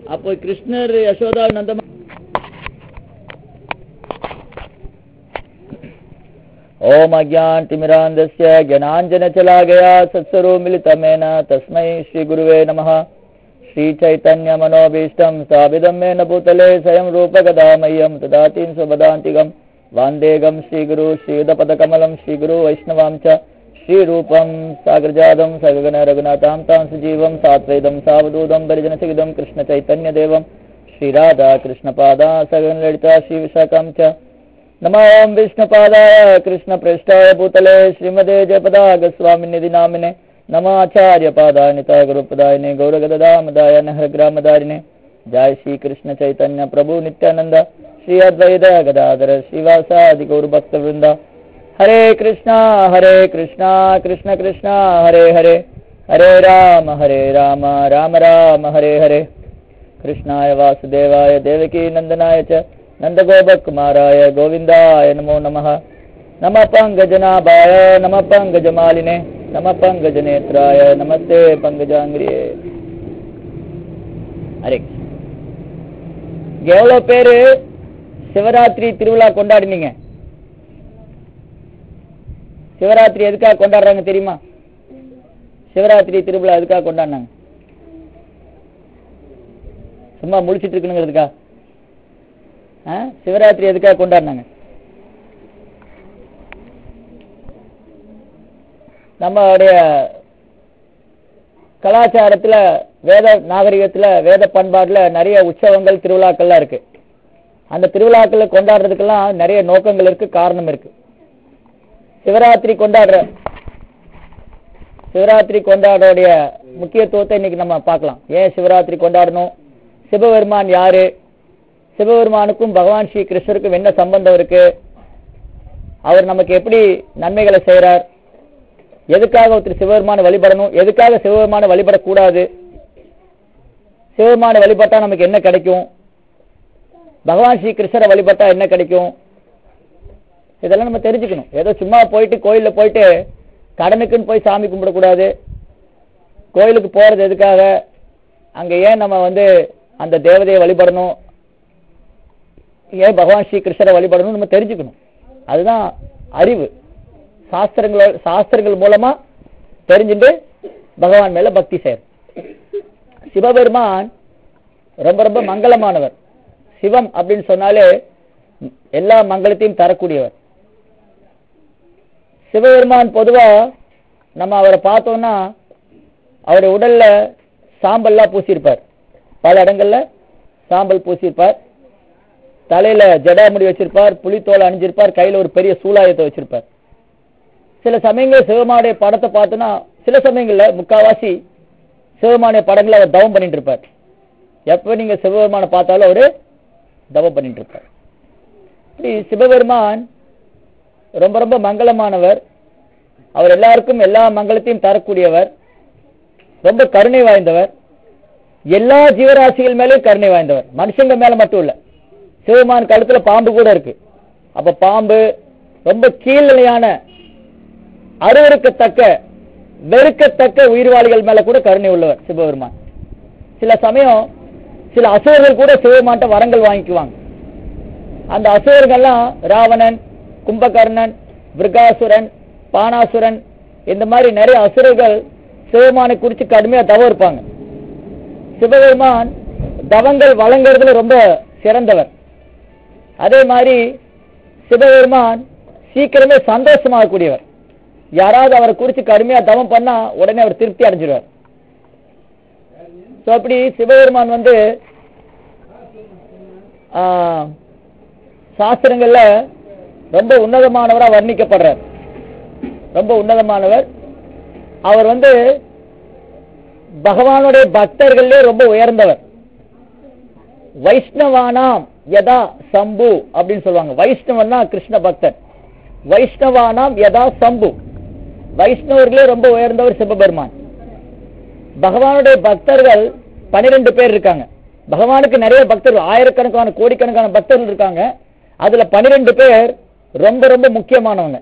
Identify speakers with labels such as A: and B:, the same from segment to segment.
A: அப்போ கிருஷ்ணர் யசோதா நந்தமா ओम अज्ञानतिमिरान्धस्य ज्ञानाञ्जनचलागया सत्सरो मिलितमेन तस्मै श्रीगुरुवे नमः श्रीचैतन्यमनोभीष्टं स्थापितं मेन भूतले स्वयं रूपगदामह्यं ददातीं स्वपदान्तिकं वान्देगं श्रीगुरु श्रीयुधपदकमलं श्रीगुरु वैष्णवां च श्रीरूपं सागरजातं सगगन रघुनाथां तां सुजीवं सात्वैदं सावधूतं परिजनसहितं कृष्णचैतन्यदेवं श्रीराधा कृष्णपादा सगनललिता श्रीविशाखां च नमो ओम विष्णुपादाय कृष्णपृष्ठाय भूतले श्रीमदे जयपदागस्वामिनिधि नामिने नमाचार्यपादाय निताय गुरुपदायिने गौरगदामदाय नहरग्रामदारिणे जय श्री कृष्ण चैतन्य प्रभु नित्यानंद श्री अद्वैत गदाधर श्रीवासादि गौरभक्त वृंद हरे कृष्णा हरे कृष्णा कृष्ण कृष्णा हरे हरे हरे राम हरे राम राम राम हरे हरे कृष्णाय वासुदेवाय देवकी नंदनाय च नन्दगोपकुमाराय गोविन्दाय नमो नमः नमः पङ्कजनाभाय नमः पङ्कजमालिने नमः पङ्कजनेत्राय नमस्ते पङ्कजाङ्ग्रिये ஹரே இங்க எவ்வளவு பேரு சிவராத்திரி திருவிழா கொண்டாடினீங்க சிவராத்திரி எதுக்காக கொண்டாடுறாங்க தெரியுமா சிவராத்திரி திருவிழா எதுக்காக கொண்டாடினாங்க சும்மா முழிச்சிட்டு இருக்கணுங்கிறதுக்கா சிவராத்திரி எதுக்காக கொண்டாடினாங்க நம்மளுடைய கலாச்சாரத்துல வேத நாகரிகத்துல வேத பண்பாடுல நிறைய உற்சவங்கள் திருவிழாக்கள்லாம் இருக்கு அந்த திருவிழாக்களை கொண்டாடுறதுக்கெல்லாம் நிறைய நோக்கங்கள் இருக்கு காரணம் இருக்கு சிவராத்திரி கொண்டாடுற சிவராத்திரி கொண்டாடுறோடைய முக்கியத்துவத்தை இன்னைக்கு நம்ம பார்க்கலாம் ஏன் சிவராத்திரி கொண்டாடணும் சிவபெருமான் யாரு சிவபெருமானுக்கும் பகவான் ஸ்ரீ கிருஷ்ணருக்கும் என்ன சம்பந்தம் இருக்கு அவர் நமக்கு எப்படி நன்மைகளை செய்யறார் எதுக்காக ஒருத்தர் சிவபெருமான வழிபடணும் எதுக்காக சிவபெருமான வழிபடக்கூடாது சிவபெருமான வழிபட்டா நமக்கு என்ன கிடைக்கும் பகவான் ஸ்ரீ கிருஷ்ணரை வழிபட்டா என்ன கிடைக்கும் இதெல்லாம் நம்ம தெரிஞ்சுக்கணும் ஏதோ சும்மா போயிட்டு கோயில்ல போயிட்டு கடனுக்குன்னு போய் சாமி கும்பிடக்கூடாது கோயிலுக்கு போறது எதுக்காக அங்க ஏன் நம்ம வந்து அந்த தேவதையை வழிபடணும் ஏன் பகவான் ஸ்ரீ கிருஷ்ணரை வழிபடணும் நம்ம தெரிஞ்சுக்கணும் அதுதான் அறிவு சாஸ்திரங்கள சாஸ்திரங்கள் மூலமா தெரிஞ்சுட்டு பகவான் மேல பக்தி செய்யணும் சிவபெருமான் ரொம்ப ரொம்ப மங்களமானவர் சிவம் அப்படின்னு சொன்னாலே எல்லா மங்களத்தையும் தரக்கூடியவர் சிவபெருமான் பொதுவா நம்ம அவரை பார்த்தோம்னா அவருடைய உடல்ல சாம்பல்லாம் பூசியிருப்பார் பல இடங்கள்ல சாம்பல் பூசியிருப்பார் தலையில ஜடாமுடி வச்சிருப்பார் புலித்தோலை அணிஞ்சிருப்பார் கையில ஒரு பெரிய சூலாயத்தை வச்சிருப்பார் சில சமயங்கள் சிவமானுடைய படத்தை பார்த்தோன்னா சில சமயங்கள்ல முக்காவாசி சிவமானுடைய படங்களை அவர் தவம் பண்ணிட்டு இருப்பார் எப்ப நீங்க சிவபெருமான பார்த்தாலும் அவரு தவம் பண்ணிட்டு இருப்பார் இப்படி சிவபெருமான் ரொம்ப ரொம்ப மங்களமானவர் அவர் எல்லாருக்கும் எல்லா மங்களத்தையும் தரக்கூடியவர் ரொம்ப கருணை வாய்ந்தவர் எல்லா ஜீவராசிகள் மேலேயும் கருணை வாய்ந்தவர் மனுஷங்க மேல மட்டும் இல்ல சிவமான் கழுத்துல பாம்பு கூட இருக்கு அப்ப பாம்பு ரொம்ப கீழ்நிலையான அருவருக்கத்தக்க வெறுக்கத்தக்க உயிர்வாளிகள் மேல கூட கருணை உள்ளவர் சிவபெருமான் சில சமயம் சில அசுரர்கள் கூட சிவபெருமான்ட்ட வரங்கள் வாங்கிக்குவாங்க அந்த அசுரர்கள்லாம் ராவணன் கும்பகர்ணன் விருகாசுரன் பானாசுரன் இந்த மாதிரி நிறைய அசுரர்கள் சிவபெருமானை குறித்து கடுமையா தவம் இருப்பாங்க சிவபெருமான் தவங்கள் வழங்குறதுல ரொம்ப சிறந்தவர் அதே மாதிரி சிவபெருமான் சீக்கிரமே சந்தோஷமாகக்கூடியவர் யாராவது அவரை குறித்து கடுமையா தவம் பண்ணா உடனே அவர் திருப்தி அடைஞ்சிருவார் ஸோ அப்படி சிவபெருமான் வந்து சாஸ்திரங்கள்ல ரொம்ப உன்னதமானவரா வர்ணிக்கப்படுறார் ரொம்ப உன்னதமானவர் அவர் வந்து பகவானுடைய பக்தர்களே ரொம்ப உயர்ந்தவர் வைஷ்ணவானாம் யதா சம்பு அப்படின்னு சொல்லுவாங்க வைஷ்ணவன்னா கிருஷ்ண பக்தர் வைஷ்ணவானாம் யதா சம்பு வைஷ்ணவர்களே ரொம்ப உயர்ந்தவர் சிவபெருமான் பகவானுடைய பக்தர்கள் பனிரெண்டு பேர் இருக்காங்க பகவானுக்கு நிறைய பக்தர்கள் ஆயிரக்கணக்கான கோடிக்கணக்கான பக்தர்கள் இருக்காங்க அதுல பனிரெண்டு பேர் ரொம்ப ரொம்ப முக்கியமானவங்க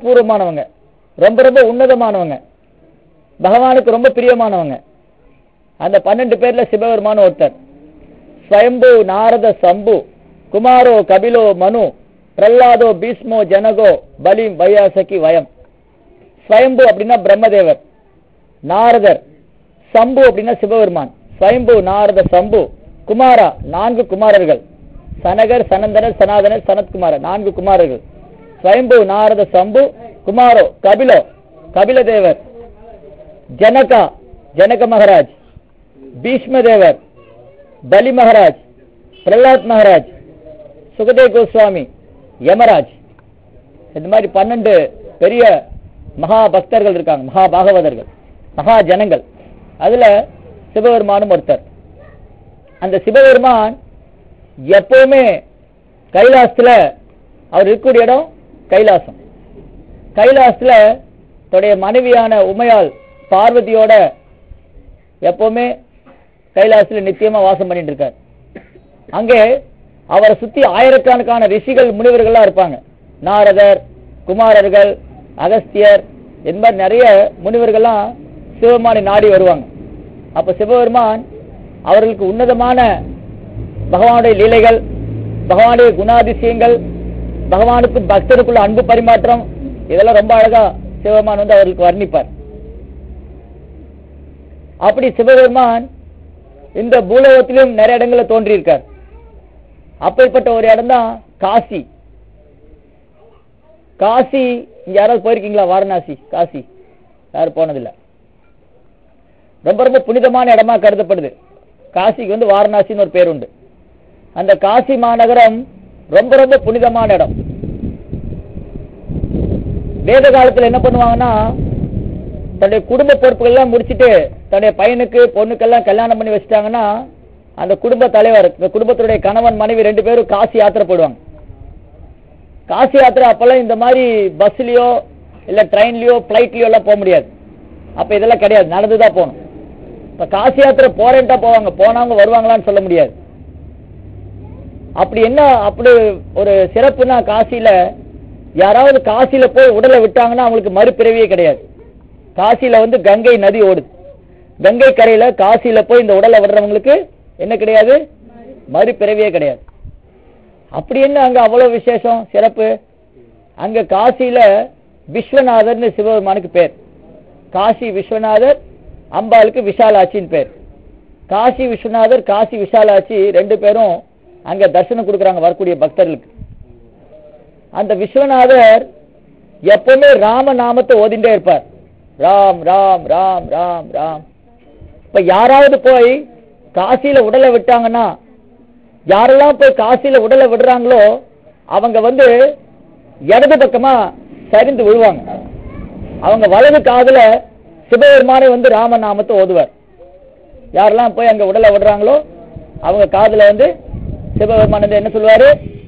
A: அதிகாரப்பூர்வமானவங்க ரொம்ப ரொம்ப உன்னதமானவங்க பகவானுக்கு ரொம்ப பிரியமானவங்க அந்த பன்னெண்டு பேர்ல சிவபெருமான் ஒருத்தர் ஸ்வயம்பு நாரத சம்பு குமாரோ கபிலோ மனு பிரல்லாதோ பீஷ்மோ ஜனகோ பலிம் வையாசகி வயம் ஸ்வயம்பு அப்படின்னா பிரம்மதேவர் நாரதர் சம்பு அப்படின்னா சிவபெருமான் ஸ்வயம்பு நாரத சம்பு குமாரா நான்கு குமாரர்கள் சனகர் சனந்தனர் சனாதனர் சனத்குமாரர் நான்கு குமாரர்கள் ஸ்வயம்பு நாரத சம்பு குமாரோ கபிலோ கபிலதேவர் ஜனகா ஜனக மகாராஜ் பீஷ்மதேவர் பலி மகாராஜ் பிரகலாத் மகாராஜ் சுகதேவ் கோஸ்வாமி யமராஜ் இந்த மாதிரி பன்னெண்டு பெரிய மகா பக்தர்கள் இருக்காங்க மகா பாகவதர்கள் மகா ஜனங்கள் அதுல சிவபெருமானும் ஒருத்தர் அந்த சிவபெருமான் எப்பவுமே கைலாசத்துல அவர் இருக்கக்கூடிய இடம் கைலாசம் கைலாசத்துல தன்னுடைய மனைவியான உமையால் பார்வதியோட எப்பவுமே கைலாசத்துல நித்தியமா வாசம் பண்ணிட்டு இருக்கார் அங்கே அவரை சுத்தி ஆயிரக்கணக்கான ரிஷிகள் முனிவர்கள்லாம் இருப்பாங்க நாரதர் குமாரர்கள் அகஸ்தியர் இந்த மாதிரி நிறைய முனிவர்கள்லாம் சிவபெருமானை நாடி வருவாங்க அப்ப சிவபெருமான் அவர்களுக்கு உன்னதமான பகவானுடைய லீலைகள் பகவானுடைய குணாதிசயங்கள் பகவானுக்கு பக்தருக்குள்ள அன்பு பரிமாற்றம் இதெல்லாம் ரொம்ப அழகா சிவபெருமான் வந்து அவர்களுக்கு வர்ணிப்பார் அப்படி சிவபெருமான் இந்த பூலோகத்திலும் நிறைய இடங்கள்ல தோன்றியிருக்கார் அப்பேற்பட்ட ஒரு இடம் தான் காசி காசி இங்க யாராவது போயிருக்கீங்களா வாரணாசி காசி யாரும் போனதில்லை ரொம்ப ரொம்ப புனிதமான இடமா கருதப்படுது காசிக்கு வந்து வாரணாசின்னு ஒரு பேர் உண்டு அந்த காசி மாநகரம் ரொம்ப ரொம்ப புனிதமான இடம் வேத காலத்துல என்ன பண்ணுவாங்கன்னா தன்னுடைய குடும்ப பொறுப்புகள் எல்லாம் முடிச்சிட்டு தன்னுடைய பையனுக்கு பொண்ணுக்கெல்லாம் கல்யாணம் பண்ணி வச்சுட்டாங்கன்னா அந்த குடும்ப தலைவர் இந்த குடும்பத்துடைய கணவன் மனைவி ரெண்டு பேரும் காசி யாத்திரை போடுவாங்க காசி யாத்திரை அப்பெல்லாம் இந்த மாதிரி பஸ்லயோ இல்ல ட்ரெயின்லயோ பிளைட்லயோ எல்லாம் போக முடியாது அப்ப இதெல்லாம் கிடையாது நடந்துதான் போகணும் இப்ப காசி யாத்திரை போறேன்ட்டா போவாங்க போனவங்க வருவாங்களான்னு சொல்ல முடியாது அப்படி என்ன அப்படி ஒரு சிறப்புனா காசியில யாராவது காசியில போய் உடலை விட்டாங்கன்னா அவங்களுக்கு மறுபிறவியே கிடையாது காசியில வந்து கங்கை நதி ஓடுது கங்கை கரையில காசியில போய் இந்த உடலை விடுறவங்களுக்கு என்ன கிடையாது மறுபிறவியே கிடையாது அப்படி என்ன அங்க அவ்வளவு விசேஷம் சிறப்பு அங்க காசியில விஸ்வநாதர்னு சிவபெருமானுக்கு பேர் காசி விஸ்வநாதர் அம்பாளுக்கு விஷாலாட்சின்னு பேர் காசி விஸ்வநாதர் காசி விஷாலாட்சி ரெண்டு பேரும் அங்க தரிசனம் கொடுக்குறாங்க வரக்கூடிய பக்தர்களுக்கு அந்த விஸ்வநாதர் எப்பவுமே ராம நாமத்தை ஓதிண்டே இருப்பார் ராம் ராம் ராம் ராம் ராம் இப்ப யாராவது போய் காசியில உடலை விட்டாங்கன்னா யாரெல்லாம் போய் காசியில உடலை விடுறாங்களோ அவங்க வந்து இடது பக்கமா சரிந்து விழுவாங்க அவங்க வலது காதுல சிவபெருமானை வந்து ராமநாமத்தை ஓதுவார் யாரெல்லாம் போய் அங்க உடலை விடுறாங்களோ அவங்க காதுல வந்து சிவபெருமான் வந்து என்ன சொல்லுவாரு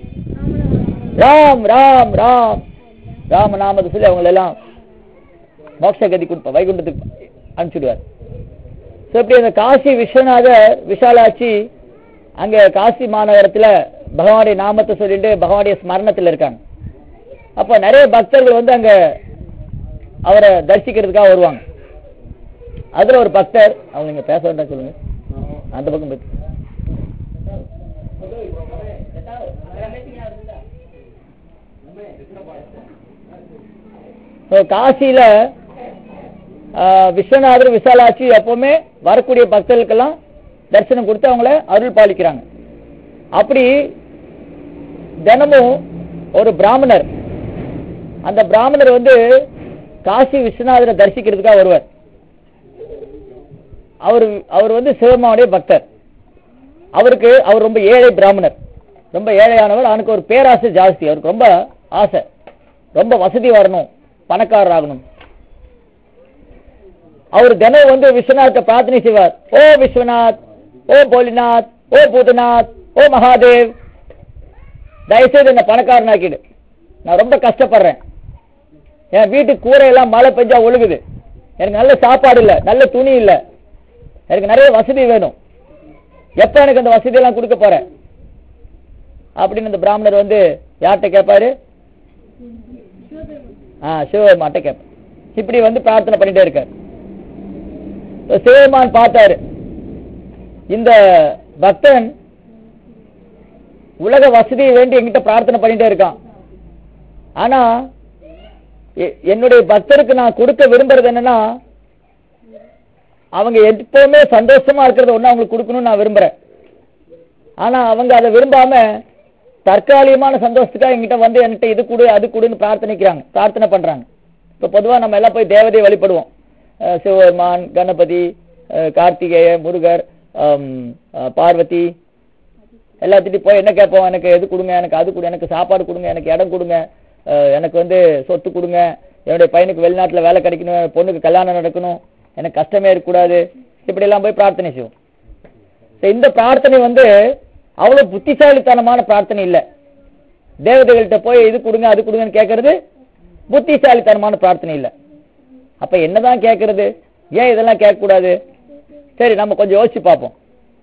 A: ராம் ராம் ராம் ராமநாமத்தை சொல்லி அவங்கள எல்லாம் மோட்ச கதி கொடுப்பா வைகுண்டத்துக்கு அனுப்பிச்சுடுவார் ஸோ இப்படி அந்த காசி விஸ்வநாதர் விஷாலாட்சி அங்க காசி மாநகரத்துல பகவானுடைய நாமத்தை சொல்லிட்டு பகவானுடைய ஸ்மரணத்துல இருக்காங்க அப்ப நிறைய பக்தர்கள் வந்து அங்க அவரை தரிசிக்கிறதுக்காக வருவாங்க அதுல ஒரு பக்தர் அவங்க நீங்க பேச வேண்டாம் சொல்லுங்க அந்த பக்கம் போய் So, காசியில ஆஹ், விஸ்வநாதர் விசாலாட்சி எப்பவுமே வரக்கூடிய பக்தர்களுக்கெல்லாம் தரிசனம் கொடுத்து அவங்கள அருள் பாலிக்கிறாங்க அப்படி தினமும் ஒரு பிராமணர் அந்த பிராமணர் வந்து காசி விஸ்வநாதரை தரிசிக்கிறதுக்காக வருவார் அவர் அவர் வந்து சிவமாவுடைய பக்தர் அவருக்கு அவர் ரொம்ப ஏழை பிராமணர் ரொம்ப ஏழையானவர் அவனுக்கு ஒரு பேராசை ஜாஸ்தி அவருக்கு ரொம்ப ஆசை ரொம்ப வசதி வரணும் பணக்காரர் ஆகணும் அவர் தினம் வந்து விஸ்வநாத்தை பிரார்த்தனை செய்வார் ஓ விஸ்வநாத் ஓ போலிநாத் ஓ பூதநாத் ஓ மகாதேவ் தயவுசெய்து என்ன பணக்காரனாக்கிடு நான் ரொம்ப கஷ்டப்படுறேன் என் வீட்டு கூரையெல்லாம் மழை பெஞ்சா ஒழுகுது எனக்கு நல்ல சாப்பாடு இல்ல நல்ல துணி இல்ல எனக்கு நிறைய வசதி வேணும் எப்ப எனக்கு அந்த வசதி எல்லாம் கொடுக்க போற அப்படின்னு அந்த பிராமணர் வந்து யார்கிட்ட கேட்பாரு ஆ சிவபெருமான்ட்ட கேட்பார் இப்படி வந்து பிரார்த்தனை பண்ணிட்டே இருக்கார் இப்ப சிவபெருமான் பார்த்தாரு இந்த பக்தன் உலக வசதியை வேண்டி என்கிட்ட பிரார்த்தனை பண்ணிட்டே இருக்கான் ஆனா எ- என்னுடைய பக்தருக்கு நான் கொடுக்க விரும்புறது என்னன்னா அவங்க எப்பவுமே சந்தோஷமா இருக்கிறத ஒண்ணு அவங்களுக்கு கொடுக்கணும்னு நான் விரும்புறேன் ஆனா அவங்க அதை விரும்பாம தற்காலிகமான சந்தோஷத்துக்காக என்கிட்ட வந்து என்கிட்ட இது கொடு அது கொடுன்னு பிரார்த்தனைக்கிறாங்க பிரார்த்தனை பண்றாங்க இப்ப பொதுவா நம்ம எல்லாம் போய் தேவதையை வழிபடுவோம் அஹ் சிவபெருமான் கணபதி அஹ் கார்த்திகேய முருகர் ஹம், அஹ் பார்வதி எல்லாத்திட்டையும் போய் என்ன கேட்போம் எனக்கு எது கொடுங்க எனக்கு அது கொடு எனக்கு சாப்பாடு கொடுங்க எனக்கு இடம் கொடுங்க அஹ் எனக்கு வந்து சொத்து கொடுங்க என்னுடைய பையனுக்கு வெளிநாட்டுல வேலை கிடைக்கணும் என் பொண்ணுக்கு கல்யாணம் நடக்கணும் எனக்கு கஷ்டமே இருக்கக்கூடாது இப்படி எல்லாம் போய் பிரார்த்தனை செய்வோம் So, இந்த பிரார்த்தனை வந்து அவ்வளவு புத்திசாலித்தனமான பிரார்த்தனை இல்ல தேவதைகள்கிட்ட போய் இது கொடுங்க அது கொடுங்கன்னு கேட்கறது புத்திசாலித்தனமான பிரார்த்தனை இல்ல அப்ப என்னதான் கேட்கறது ஏன் இதெல்லாம் கேட்க கூடாது சரி நம்ம கொஞ்சம் யோசிச்சு பார்ப்போம்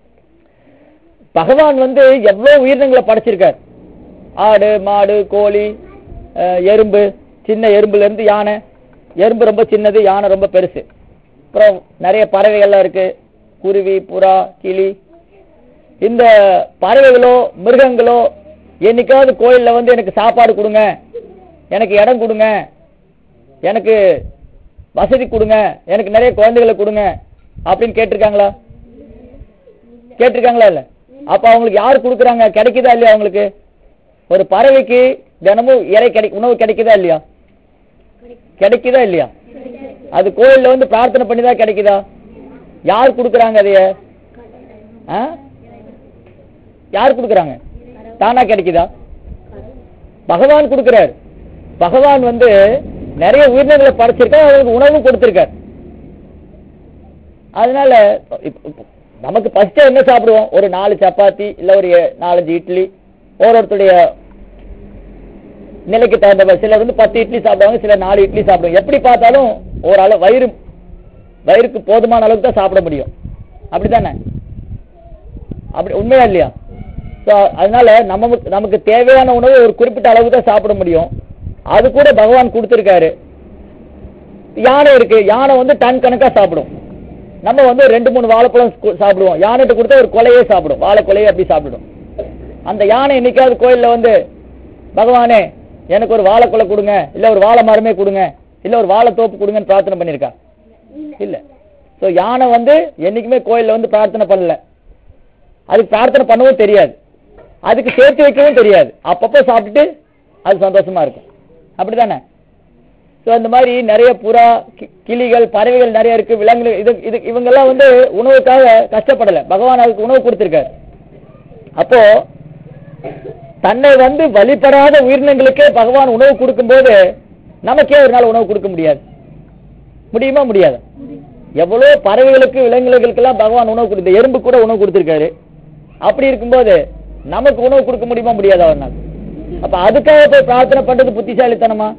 A: பகவான் வந்து எவ்வளவு உயிரினங்களை படைச்சிருக்கார் ஆடு மாடு கோழி அஹ், எறும்பு சின்ன எறும்புல இருந்து யானை எறும்பு ரொம்ப சின்னது யானை ரொம்ப பெருசு அப்புறம் நிறைய பறவைகள்லாம் இருக்கு குருவி புறா கிளி இந்த பறவைகளோ மிருகங்களோ என்னைக்காவது கோயில்ல வந்து எனக்கு சாப்பாடு கொடுங்க எனக்கு இடம் கொடுங்க எனக்கு வசதி கொடுங்க எனக்கு நிறைய குழந்தைகளை கொடுங்க அப்படின்னு கேட்டிருக்காங்களா கேட்டிருக்காங்களா இல்ல அப்ப அவங்களுக்கு யார் கொடுக்குறாங்க கிடைக்குதா இல்லையா அவங்களுக்கு ஒரு பறவைக்கு தினமும் இறை கிடை உணவு கிடைக்குதா இல்லையா கிடைக்குதா இல்லையா அது கோயில்ல வந்து பிரார்த்தனை பண்ணி தான் கிடைக்குதா யார் கொடுக்குறாங்க அதைய ஆ? யார் கொடுக்குறாங்க தானா கிடைக்குதா பகவான் கொடுக்கிறார் பகவான் வந்து நிறைய உயிரினங்களை படைச்சிருக்கார் அவங்களுக்கு உணவும் கொடுத்திருக்கார் அதனால இப்ப- இப்ப நமக்கு ஃபர்ஸ்ட் என்ன சாப்பிடுவோம் ஒரு நாலு சப்பாத்தி இல்ல ஒரு ஏ- நாலஞ்சு இட்லி ஒவ்வொருத்தருடைய நிலைக்கு தகுந்த மாதிரி சிலர் வந்து பத்து இட்லி சாப்பிடுவாங்க சிலர் நாலு இட்லி சாப்பிடுவாங்க எப்படி பார்த்தாலும் ஒரு அளவு வயிறு வயிறுக்கு போதுமான அளவுக்கு தான் சாப்பிட முடியும் அப்படிதானே அப்படி உண்மையா இல்லையா So, அதனால நம்ம நமக்கு தேவையான உணவு ஒரு குறிப்பிட்ட அளவுக்கு தான் சாப்பிட முடியும் அது கூட பகவான் கொடுத்திருக்காரு யானை இருக்கு யானை வந்து டன் கணக்கா சாப்பிடும் நம்ம வந்து ரெண்டு மூணு வாழைப்பழம் கு- சாப்பிடுவோம் யானைகிட்ட கொடுத்தா ஒரு கொலையே சாப்பிடும் வாழை கொலையே அப்படி சாப்பிடும் அந்த யானை என்னைக்காவது கோயில்ல வந்து பகவானே எனக்கு ஒரு வாழைக்கொலை கொடுங்க இல்ல ஒரு வாழை மரமே கொடுங்க இல்ல ஒரு வாழை தோப்பு கொடுங்கன்னு பிரார்த்தனை பண்ணிருக்கா இல்ல சோ யானை வந்து என்னைக்குமே கோயில்ல வந்து பிரார்த்தனை பண்ணல அதுக்கு பிரார்த்தனை பண்ணவும் தெரியாது அதுக்கு சேர்த்து வைக்கவும் தெரியாது அப்பப்போ சாப்பிட்டுட்டு அது சந்தோஷமா இருக்கும் அப்படிதானே சோ அந்த மாதிரி நிறைய புறா கி- கிளிகள் பறவைகள் நிறைய இருக்கு விலங்குகள் இது இது இவங்கெல்லாம் வந்து உணவுக்காக கஷ்டப்படல பகவான் அதுக்கு உணவு கொடுத்திருக்காரு அப்போ தன்னை வந்து வழிபடாத உயிரினங்களுக்கே பகவான் உணவு கொடுக்கும்போது நமக்கே ஒரு நாள் உணவு கொடுக்க முடியாது முடியுமா முடியாது எவ்வளவு பறவைகளுக்கு விலங்குகளுக்கெல்லாம் பகவான் உணவு கொடுத்த எறும்பு கூட உணவு கொடுத்திருக்காரு அப்படி இருக்கும்போது நமக்கு உணவு கொடுக்க முடியுமா முடியாதா ஒரு நாள் அப்ப அதுக்காக போய் பிரார்த்தனை பண்றது புத்திசாலித்தனமா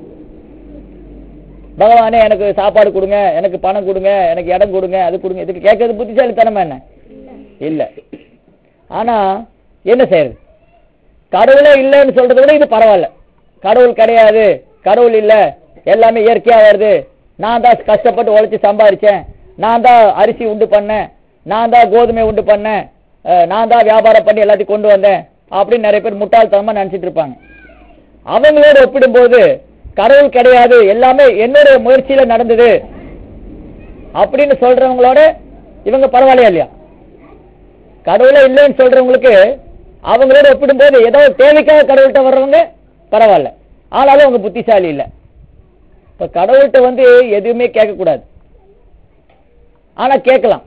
A: பகவானே எனக்கு சாப்பாடு கொடுங்க எனக்கு பணம் கொடுங்க எனக்கு இடம் கொடுங்க அது கொடுங்க இதுக்கு கேட்கறது புத்திசாலித்தனமா என்ன இல்ல ஆனா என்ன செய்யறது கடவுளே இல்லைன்னு சொல்றதை விட இது பரவாயில்ல கடவுள் கிடையாது கடவுள் இல்ல எல்லாமே இயற்கையா வருது நான் தான் கஷ்டப்பட்டு உழைச்சு சம்பாரிச்சேன் நான் தான் அரிசி உண்டு பண்ணேன் நான் தான் கோதுமை உண்டு பண்ணேன் அஹ், நான் தான் வியாபாரம் பண்ணி எல்லாத்தையும் கொண்டு வந்தேன் அப்படின்னு நிறைய பேர் முட்டாள்தனமா நினைச்சிட்டு இருப்பாங்க அவங்களோட ஒப்பிடும்போது கடவுள் கிடையாது எல்லாமே என்னுடைய முயற்சியில நடந்தது அப்படின்னு சொல்றவங்களோட இவங்க பரவாயில்லையா இல்லையா கடவுளே இல்லைன்னு சொல்றவங்களுக்கு அவங்களோட ஒப்பிடும்போது ஏதோ தேவைக்காக கடவுள்கிட்ட வர்றவங்க பரவாயில்ல ஆனாலும் அவங்க புத்திசாலி இல்ல இப்ப கடவுள்கிட்ட வந்து எதுவுமே கேட்க கூடாது ஆனா கேட்கலாம்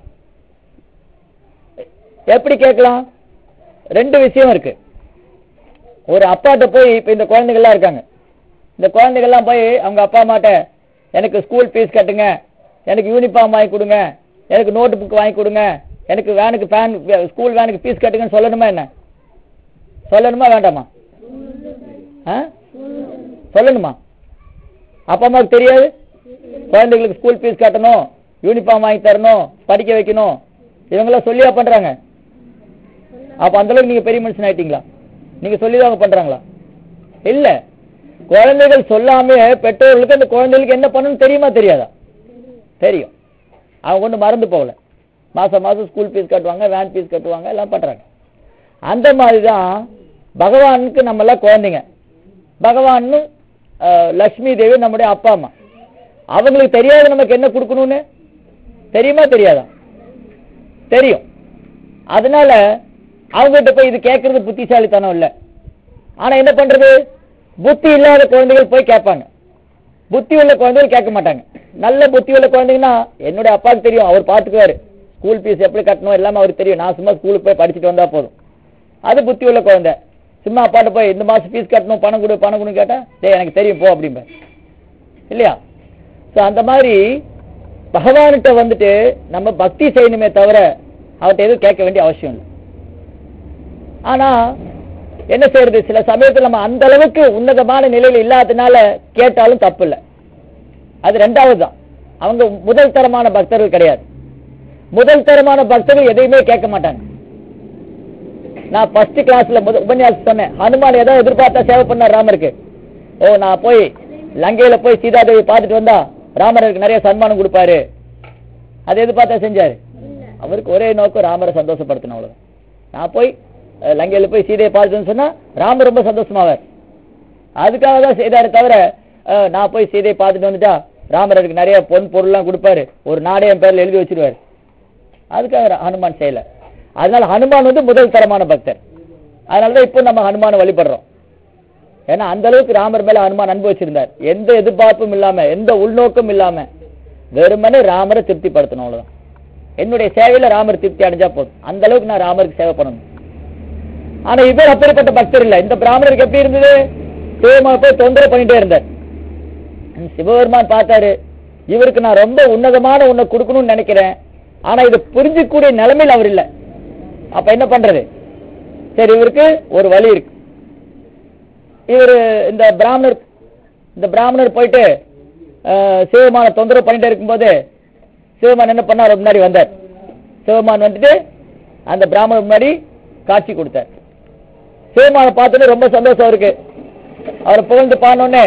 A: எப்படி கேட்கலாம் ரெண்டு விஷயம் இருக்கு ஒரு அப்பாட்ட போய் இப்ப இந்த குழந்தைகள்லாம் இருக்காங்க இந்த குழந்தைகள்லாம் போய் அவங்க அப்பா அம்மாட்ட எனக்கு ஸ்கூல் ஃபீஸ் கட்டுங்க எனக்கு யூனிஃபார்ம் வாங்கி கொடுங்க எனக்கு நோட்டு புக் வாங்கி கொடுங்க எனக்கு வேனுக்கு ஃபேன் ஸ்கூல் வேனுக்கு ஃபீஸ் கட்டுங்கன்னு சொல்லணுமா என்ன சொல்லணுமா வேண்டாமா ஆ? சொல்லணுமா அப்பா அம்மாவுக்கு தெரியாது குழந்தைகளுக்கு ஸ்கூல் ஃபீஸ் கட்டணும் யூனிஃபார்ம் வாங்கி தரணும் படிக்க வைக்கணும் இவங்கெல்லாம் சொல்லியா பண்றாங்க அப்ப அந்த அளவுக்கு நீங்க பெரிய மனுஷன் ஆயிட்டீங்களா நீங்க சொல்லிதான் அவங்க பண்றாங்களா இல்ல குழந்தைகள் சொல்லாம பெற்றோர்களுக்கு அந்த குழந்தைகளுக்கு என்ன பண்ணணும் தெரியுமா தெரியாதா தெரியும் அவங்க ஒண்ணு மறந்து போகல மாசம் மாசம் ஸ்கூல் ஃபீஸ் கட்டுவாங்க வேன் ஃபீஸ் கட்டுவாங்க எல்லாம் பண்றாங்க அந்த மாதிரி தான் பகவானுக்கு நம்ம எல்லாம் குழந்தைங்க பகவான்னு அஹ், லக்ஷ்மி தேவி நம்முடைய அப்பா அம்மா அவங்களுக்கு தெரியாது நமக்கு என்ன கொடுக்கணும்னு தெரியுமா தெரியாதா தெரியும் அதனால அவங்ககிட்ட போய் இது கேட்கறது புத்திசாலித்தனம் இல்ல ஆனா என்ன பண்றது புத்தி இல்லாத குழந்தைகள் போய் கேட்பாங்க புத்தி உள்ள குழந்தைகள் கேட்க மாட்டாங்க நல்ல புத்தி உள்ள குழந்தைங்கன்னா என்னுடைய அப்பாவுக்கு தெரியும் அவர் பார்த்துக்குவாரு ஸ்கூல் ஃபீஸ் எப்படி கட்டணும் எல்லாமே அவருக்கு தெரியும் நான் சும்மா ஸ்கூலுக்கு போய் படிச்சுட்டு வந்தா போதும் அது புத்தி உள்ள குழந்தை சும்மா அப்பாட்ட போய் இந்த மாசம் ஃபீஸ் கட்டணும் பணம் கொடு பணம் கொடுன்னு கேட்டா டேய் எனக்கு தெரியும் போ அப்படிம்பேன் இல்லையா ஸோ அந்த மாதிரி பகவான்கிட்ட வந்துட்டு நம்ம பக்தி செய்யணுமே தவிர அவர்கிட்ட எதுவும் கேட்க வேண்டிய அவசியம் இல்லை ஆனா என்ன செய்யறது சில சமயத்துல நம்ம அந்த அளவுக்கு உன்னதமான நிலையில் இல்லாததுனால கேட்டாலும் தப்பு இல்லை அது ரெண்டாவது தான் அவங்க முதல் தரமான பக்தர்கள் கிடையாது முதல் தரமான பக்தர்கள் எதையுமே கேட்க மாட்டாங்க நான் ஃபர்ஸ்ட் கிளாஸ்ல முத உபன்யாசம் சொன்னேன் ஹனுமான் ஏதோ எதிர்பார்த்தா சேவை பண்ணார் ராமருக்கு ஓ நான் போய் லங்கையில போய் சீதாதேவி பார்த்துட்டு வந்தா ராமருக்கு நிறைய சன்மானம் கொடுப்பாரு அது எதிர்பார்த்தா செஞ்சாரு அவருக்கு ஒரே நோக்கம் ராமரை சந்தோஷப்படுத்தணும் அவ்வளவுதான் நான் போய் அஹ், லங்கையில போய் சீதையை பார்த்துன்னு சொன்னா ராமர் ரொம்ப சந்தோஷமாவார் அதுக்காக தான் செய்தாரு தவிர அஹ், நான் போய் சீதையை பார்த்துட்டு வந்துட்டா ராமருக்கு நிறைய பொன் பொருள்லாம் கொடுப்பாரு ஒரு நாடே என் பேர்ல எழுதி வச்சிருவாரு அதுக்காக ர- ஹனுமான் செய்யல அதனால ஹனுமான் வந்து முதல் தரமான பக்தர் அதனாலதான் இப்போ நம்ம ஹனுமானை வழிபடுறோம் ஏன்னா அந்த அளவுக்கு ராமர் மேல ஹனுமான் அன்பு வச்சிருந்தார் எந்த எதிர்பார்ப்பும் இல்லாம எந்த உள்நோக்கம் இல்லாம வெறுமனே ராமரை திருப்திப்படுத்தணும் அவ்வளவுதான் என்னுடைய சேவையில ராமர் திருப்தி அடைஞ்சா போதும் அந்த அளவுக்கு நான் ராமருக்கு சேவை பண்ணணும் ஆனா இவர் அப்பேற்பட்ட பக்தர் இல்ல இந்த பிராமணருக்கு எப்படி இருந்தது சிவமா போய் தொந்தரவு பண்ணிட்டே இருந்தார் சிவபெருமான் பார்த்தாரு இவருக்கு நான் ரொம்ப உன்னதமான உன்னை கொடுக்கணும்னு நினைக்கிறேன் ஆனா இது புரிஞ்சுக்கூடிய நிலைமையில் அவர் இல்ல அப்ப என்ன பண்றது சரி இவருக்கு ஒரு வழி இருக்கு இவர் இந்த பிராமணர் இந்த பிராமணர் போயிட்டு அஹ், சிவமான தொந்தரவு பண்ணிட்டே இருக்கும்போது சிவமான் என்ன பண்ணார் முன்னாடி வந்தார் சிவமான் வந்துட்டு அந்த பிராமணர் முன்னாடி காட்சி கொடுத்தார் சிவமானை பார்த்தோன்னே ரொம்ப சந்தோஷம் இருக்கு அவரை புகழ்ந்து பாடினோடனே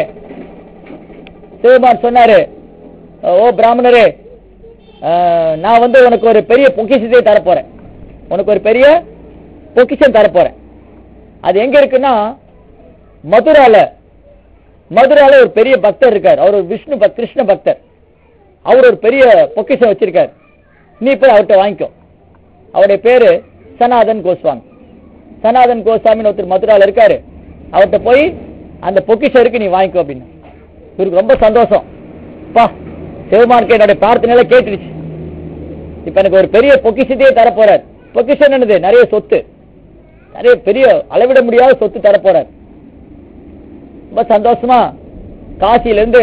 A: சிவமான் சொன்னாரு ஓ பிராமணரே அஹ், நான் வந்து உனக்கு ஒரு பெரிய பொக்கிஷத்தை தரப்போறேன் உனக்கு ஒரு பெரிய பொக்கிஷம் தரப்போறேன் அது எங்க இருக்குன்னா மதுரால மதுரால ஒரு பெரிய பக்தர் இருக்கார் அவர் ஒரு விஷ்ணு பக் கிருஷ்ண பக்தர் அவர் ஒரு பெரிய பொக்கிஷம் வச்சிருக்கார் நீ போய் அவர்கிட்ட வாங்கிக்கோ அவருடைய பேரு சனாதன் கோஸ்வாமி சனாதன் கோஸ்வாமின்னு ஒருத்தர் மதுரால இருக்காரு அவர்கிட்ட போய் அந்த பொக்கிஷம் இருக்கு நீ வாங்கிக்கோ அப்படின்னு இவருக்கு ரொம்ப சந்தோஷம் பா சிவமானுக்கு என்னுடைய பிரார்த்தனையில கேட்டுடுச்சு இப்ப எனக்கு ஒரு பெரிய பொக்கிஷத்தையே தரப்போறார் பொக்கிஷம் என்னது நிறைய சொத்து நிறைய பெரிய அளவிட முடியாத சொத்து தரப்போறார் ரொம்ப சந்தோஷமா காசியில இருந்து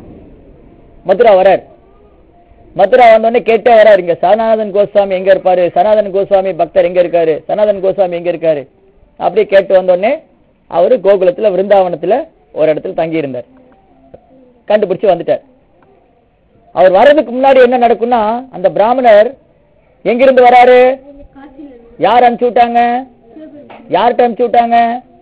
A: மதுரா வரார் மதுரா வந்தோடனே கேட்டே வராரு இங்க சனாதன் கோஸ்வாமி எங்க இருப்பாரு சனாதன் கோஸ்வாமி பக்தர் எங்க இருக்காரு சனாதன் கோஸ்வாமி எங்க இருக்காரு அப்படியே கேட்டு வந்தோடனே அவரு கோகுலத்துல விருந்தாவனத்துல ஒரு இடத்துல தங்கி இருந்தார் கண்டுபிடிச்சு வந்துட்டார் அவர் வர்றதுக்கு முன்னாடி என்ன நடக்கும்னா அந்த பிராமணர் எங்கிருந்து வராரு யார் அனுப்பிச்சு விட்டாங்க யார்கிட்ட அனுப்பிச்சு விட்டாங்க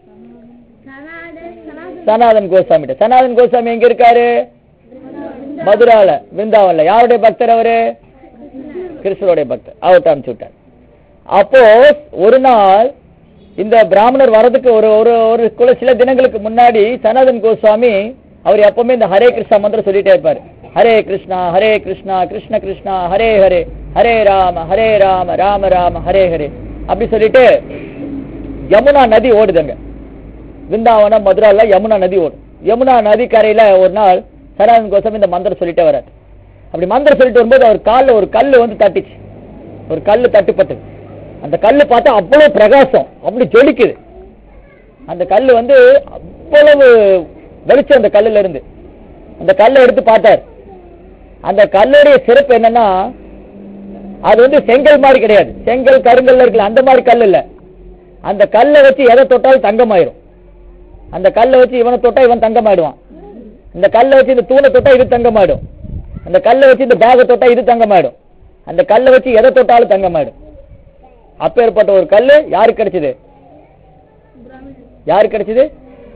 A: சனாதன் கோஸ்வாமி சனாதன் கோஸ்வாமி எங்க இருக்காரு மதுரால விருந்தாவன்ல யாருடைய பக்தர் அவரு கிருஷ்ணருடைய பக்தர் அவர்கிட்ட அனுப்பிச்சு விட்டார் அப்போ ஒரு நாள் இந்த பிராமணர் வர்றதுக்கு ஒரு ஒரு ஒரு குல சில தினங்களுக்கு முன்னாடி சனாதன் கோஸ்வாமி அவர் எப்பவுமே இந்த ஹரே கிருஷ்ணா மந்திரம் சொல்லிட்டே இருப்பாரு ஹரே கிருஷ்ணா ஹரே கிருஷ்ணா கிருஷ்ண கிருஷ்ணா ஹரே ஹரே ஹரே ராம ஹரே ராம ராம ராம ஹரே ஹரே அப்படி சொல்லிட்டு யமுனா நதி ஓடுதுங்க விருந்தாவனம் மதுரால யமுனா நதி ஓடும் யமுனா நதி கரையில ஒரு நாள் சனாதன் கோசம் இந்த மந்திரம் சொல்லிட்டே வராரு அப்படி மந்திரம் சொல்லிட்டு வரும்போது அவர் கால்ல ஒரு கல்லு வந்து தட்டிச்சு ஒரு கல்லு தட்டுப்பட்டு அந்த கல்லு பார்த்தா அவ்வளவு பிரகாசம் அப்படி ஜொலிக்குது அந்த கல்லு வந்து அவ்வளவு வெளிச்சம் அந்த கல்லுல இருந்து அந்த கல்லை எடுத்து பார்த்தார் அந்த கல்லுடைய சிறப்பு என்னன்னா அது வந்து செங்கல் மாதிரி கிடையாது செங்கல் கருங்கல்ல இருக்குல்ல அந்த மாதிரி கல் இல்ல அந்த கல்லை வச்சு எதை தொட்டாலும் தங்கமாயிரும் அந்த கல்லை வச்சு இவனை தொட்டா இவன் தங்கமாயிடுவான் இந்த கல்லை வச்சு இந்த தூணை தொட்டா இது தங்கமாயிடும் அந்த கல்லை வச்சு இந்த பேகை தொட்டா இது தங்கமாயிடும் அந்த கல்லை வச்சு எதை தொட்டாலும் தங்கமாயிடும் அப்பேற்பட்ட ஒரு கல்லு யாருக்கு கிடைச்சது யாருக்கு கிடைச்சது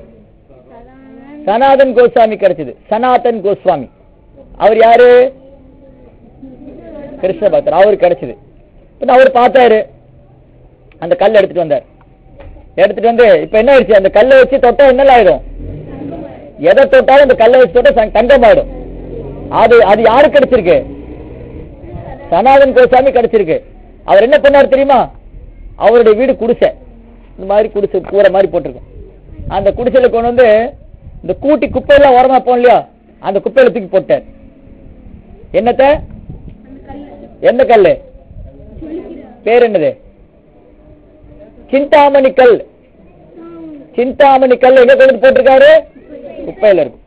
A: சனாதன் கோஸ்வாமி கிடைச்சது சனாதன் கோஸ்வாமி அவர் யாரு கிருஷ்ண பக்தர் அவருக்கு கிடைச்சது இப்ப அவர் பார்த்தாரு அந்த கல் எடுத்துட்டு வந்தார் எடுத்துட்டு வந்து இப்ப என்ன ஆயிடுச்சு அந்த கல்லை வச்சு தொட்டா என்ன ஆயிடும் எதை தொட்டாலும் அந்த கல்லை வச்சு தொட்டா ச- தங்கம் ஆயிடும் அது அது யாருக்கு கிடைச்சிருக்கு சனாதன் கோசாமி கிடைச்சிருக்கு அவர் என்ன பண்ணாரு தெரியுமா அவருடைய வீடு குடிசை இந்த மாதிரி குடிசை கூரை மாதிரி போட்டிருக்கும் அந்த குடிசையில கொண்டு வந்து இந்த கூட்டி குப்பையெல்லாம் ஓரமா போகும் இல்லையா அந்த குப்பையில தூக்கி போட்டார் என்னத்த எந்த கல்லு பேர் என்னது சிந்தாமணி கல் சிந்தாமணி கல் எங்க கொண்டு வந்து போட்டிருக்காரு குப்பையில இருக்கும்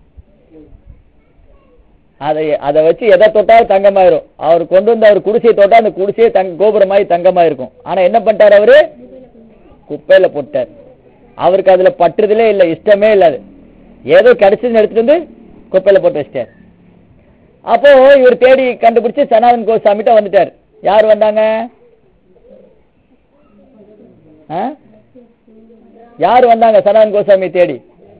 A: அதை அதை வச்சு எதை தொட்டாலும் தங்கமாயிரும் அவர் கொண்டு வந்து அவர் குடிசையை தொட்டா அந்த குடிசையே தங்க கோபுரமாயி தங்கமாயிருக்கும் ஆனா என்ன பண்ணிட்டார் அவரு குப்பையில போட்டார் அவருக்கு அதுல பற்றுதலே இல்லை இஷ்டமே இல்ல அது ஏதோ கிடைச்சதுன்னு எடுத்துட்டு வந்து குப்பையில போட்டு வச்சிட்டார் அப்போ இவர் தேடி கண்டுபிடிச்சு சனாதன் கோசாமிட்ட வந்துட்டார் யார் வந்தாங்க ஆ? யார் வந்தாங்க சனாதன் கோசாமி தேடி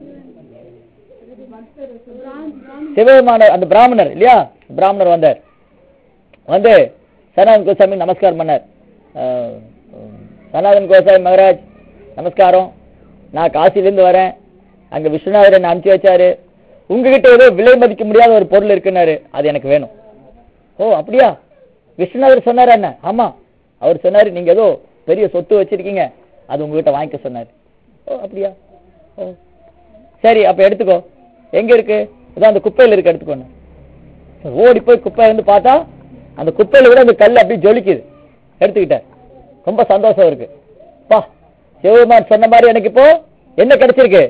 A: சிவபெருமான அந்த பிராமணர் இல்லையா பிராமணர் வந்தார் வந்து சனாதன் கோசாமி நமஸ்காரம் பண்ணார் அஹ், சனாதன் கோசாமி மகராஜ் நமஸ்காரம் நான் காசிலேருந்து வரேன் அங்க விஸ்வநாதர் என்ன அனுப்பிச்சு வச்சாரு உங்ககிட்ட ஏதோ விலை மதிக்க முடியாத ஒரு பொருள் இருக்குன்னாரு அது எனக்கு வேணும் ஓ அப்படியா விஸ்வநாதர் சொன்னாரு என்ன ஆமா அவர் சொன்னாரு நீங்க ஏதோ பெரிய சொத்து வச்சிருக்கீங்க அது உங்ககிட்ட வாங்கிக்க சொன்னாரு ஓ அப்படியா ஓ சரி அப்ப எடுத்துக்கோ எங்க இருக்கு இதான் அந்த குப்பையில இருக்கு எடுத்துக்கோன்னு சரி, ஓடி போய் குப்பையில இருந்து பார்த்தா அந்த குப்பையில கூட அந்த கல் அப்படியே ஜொலிக்குது எடுத்துக்கிட்டேன் ரொம்ப சந்தோஷம் இருக்கு பா சிவபெருமான் சொன்ன மாதிரி எனக்கு இப்போ என்ன கிடைச்சிருக்கு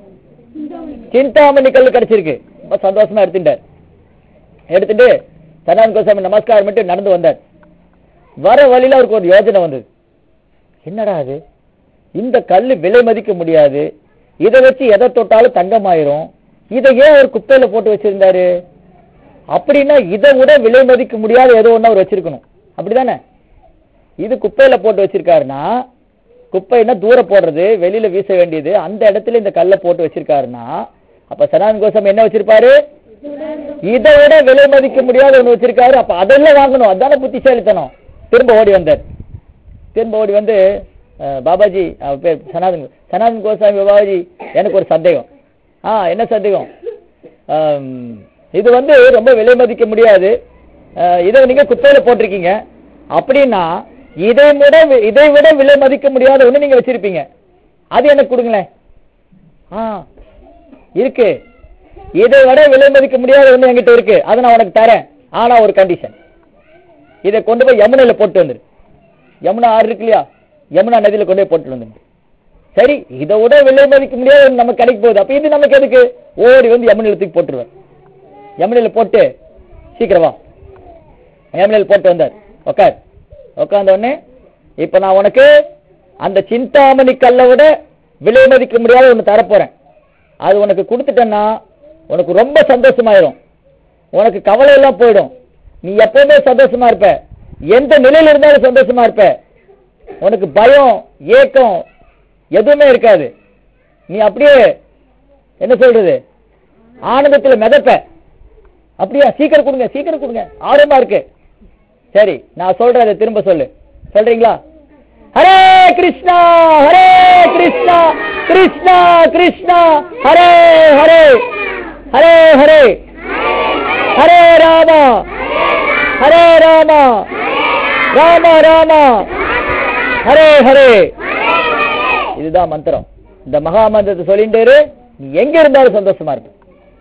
A: சிந்தாமணி கல் கிடைச்சிருக்கு ரொம்ப சந்தோஷமா எடுத்துட்டார் எடுத்துட்டு சனாதன் கோசாமி நமஸ்காரம் பண்ணிட்டு நடந்து வந்தார் வர வழியில அவருக்கு ஒரு யோசனை வந்தது என்னடா அது இந்த கல்லு விலை மதிக்க முடியாது இதை வச்சு எதை தொட்டாலும் தங்கமாயிரும் இதை ஏன் அவர் குப்பையில போட்டு வச்சிருந்தாரு அப்படின்னா இதை விட விலை மதிக்க முடியாத ஏதோ ஒண்ணு அவர் வச்சிருக்கணும் அப்படிதானே இது குப்பையில போட்டு வச்சிருக்காருன்னா குப்பைன்னா தூரம் போடுறது வெளியில வீச வேண்டியது அந்த இடத்துல இந்த கல்லை போட்டு வச்சிருக்காருன்னா அப்ப சனாதன் கோசம் என்ன வச்சிருப்பாரு இதை விட விலை மதிக்க முடியாத ஒண்ணு வச்சிருக்காரு அப்ப அதெல்லாம் வாங்கணும் அதானே புத்திசாலித்தனம் திரும்ப ஓடி வந்தார் திரும்ப ஓடி வந்து அஹ், பாபாஜி அவர் பேர் சனாதன் சனாதன் கோசாமி பாபாஜி எனக்கு ஒரு சந்தேகம் ஆ என்ன சந்தேகம் ஆம், இது வந்து ரொம்ப விலை மதிக்க முடியாது அஹ், இதை நீங்க குப்பையில போட்டிருக்கீங்க அப்படின்னா இதை விட வி- இதை விட விலை மதிக்க முடியாத ஒண்ணு நீங்க வச்சிருப்பீங்க அது எனக்கு கொடுங்களேன் ஆ இருக்கு இதை விட விலை மதிக்க முடியாத ஒண்ணு என்கிட்ட இருக்கு அதை நான் உனக்கு தரேன் ஆனா ஒரு கண்டிஷன் இதை கொண்டு போய் யமுனையில போட்டு வந்துரு யமுனா ஆறு இருக்கு இல்லையா யமுனா நதியில கொண்டு போய் போட்டு வந்துரு சரி இதை விட விலை மதிக்க முடியாத ஒண்ணு நமக்கு கிடைக்க போகுது அப்ப இது நமக்கு எதுக்கு ஓடி வந்து யமுனையில தூக்கி போட்டுருவார் யமுனையில போட்டு சீக்கிரம் வா யமுனையில போட்டு வந்தார் உட்கார் உட்கார்ந்த உடனே இப்ப நான் உனக்கு அந்த சிந்தாமணி கல்லை விட விலை மதிக்க முடியாத ஒண்ணு தரப்போறேன் அது உனக்கு கொடுத்துட்டேன்னா உனக்கு ரொம்ப சந்தோஷமாயிரும் உனக்கு கவலை எல்லாம் போயிடும் நீ எப்பவுமே சந்தோஷமா இருப்ப எந்த நிலையில இருந்தாலும் சந்தோஷமா இருப்ப உனக்கு பயம் ஏக்கம் எதுவுமே இருக்காது நீ அப்படியே என்ன சொல்றது ஆனந்தத்துல மிதப்ப அப்படியா சீக்கிரம் கொடுங்க சீக்கிரம் கொடுங்க ஆர்வமா இருக்கு சரி நான் சொல்றேன் அதை திரும்ப சொல்லு சொல்றீங்களா ஹரே கிருஷ்ணா ஹரே கிருஷ்ணா கிருஷ்ணா கிருஷ்ணா ஹரே ஹரே ஹரே ஹரே ஹரே ராமா ஹரே ராமா ராம ராமா ஹரே ஹரே இதுதான் மந்திரம் இந்த மகா மந்திரத்தை சொல்லிட்டு இரு, நீ எங்க இருந்தாலும் சந்தோஷமா இருப்ப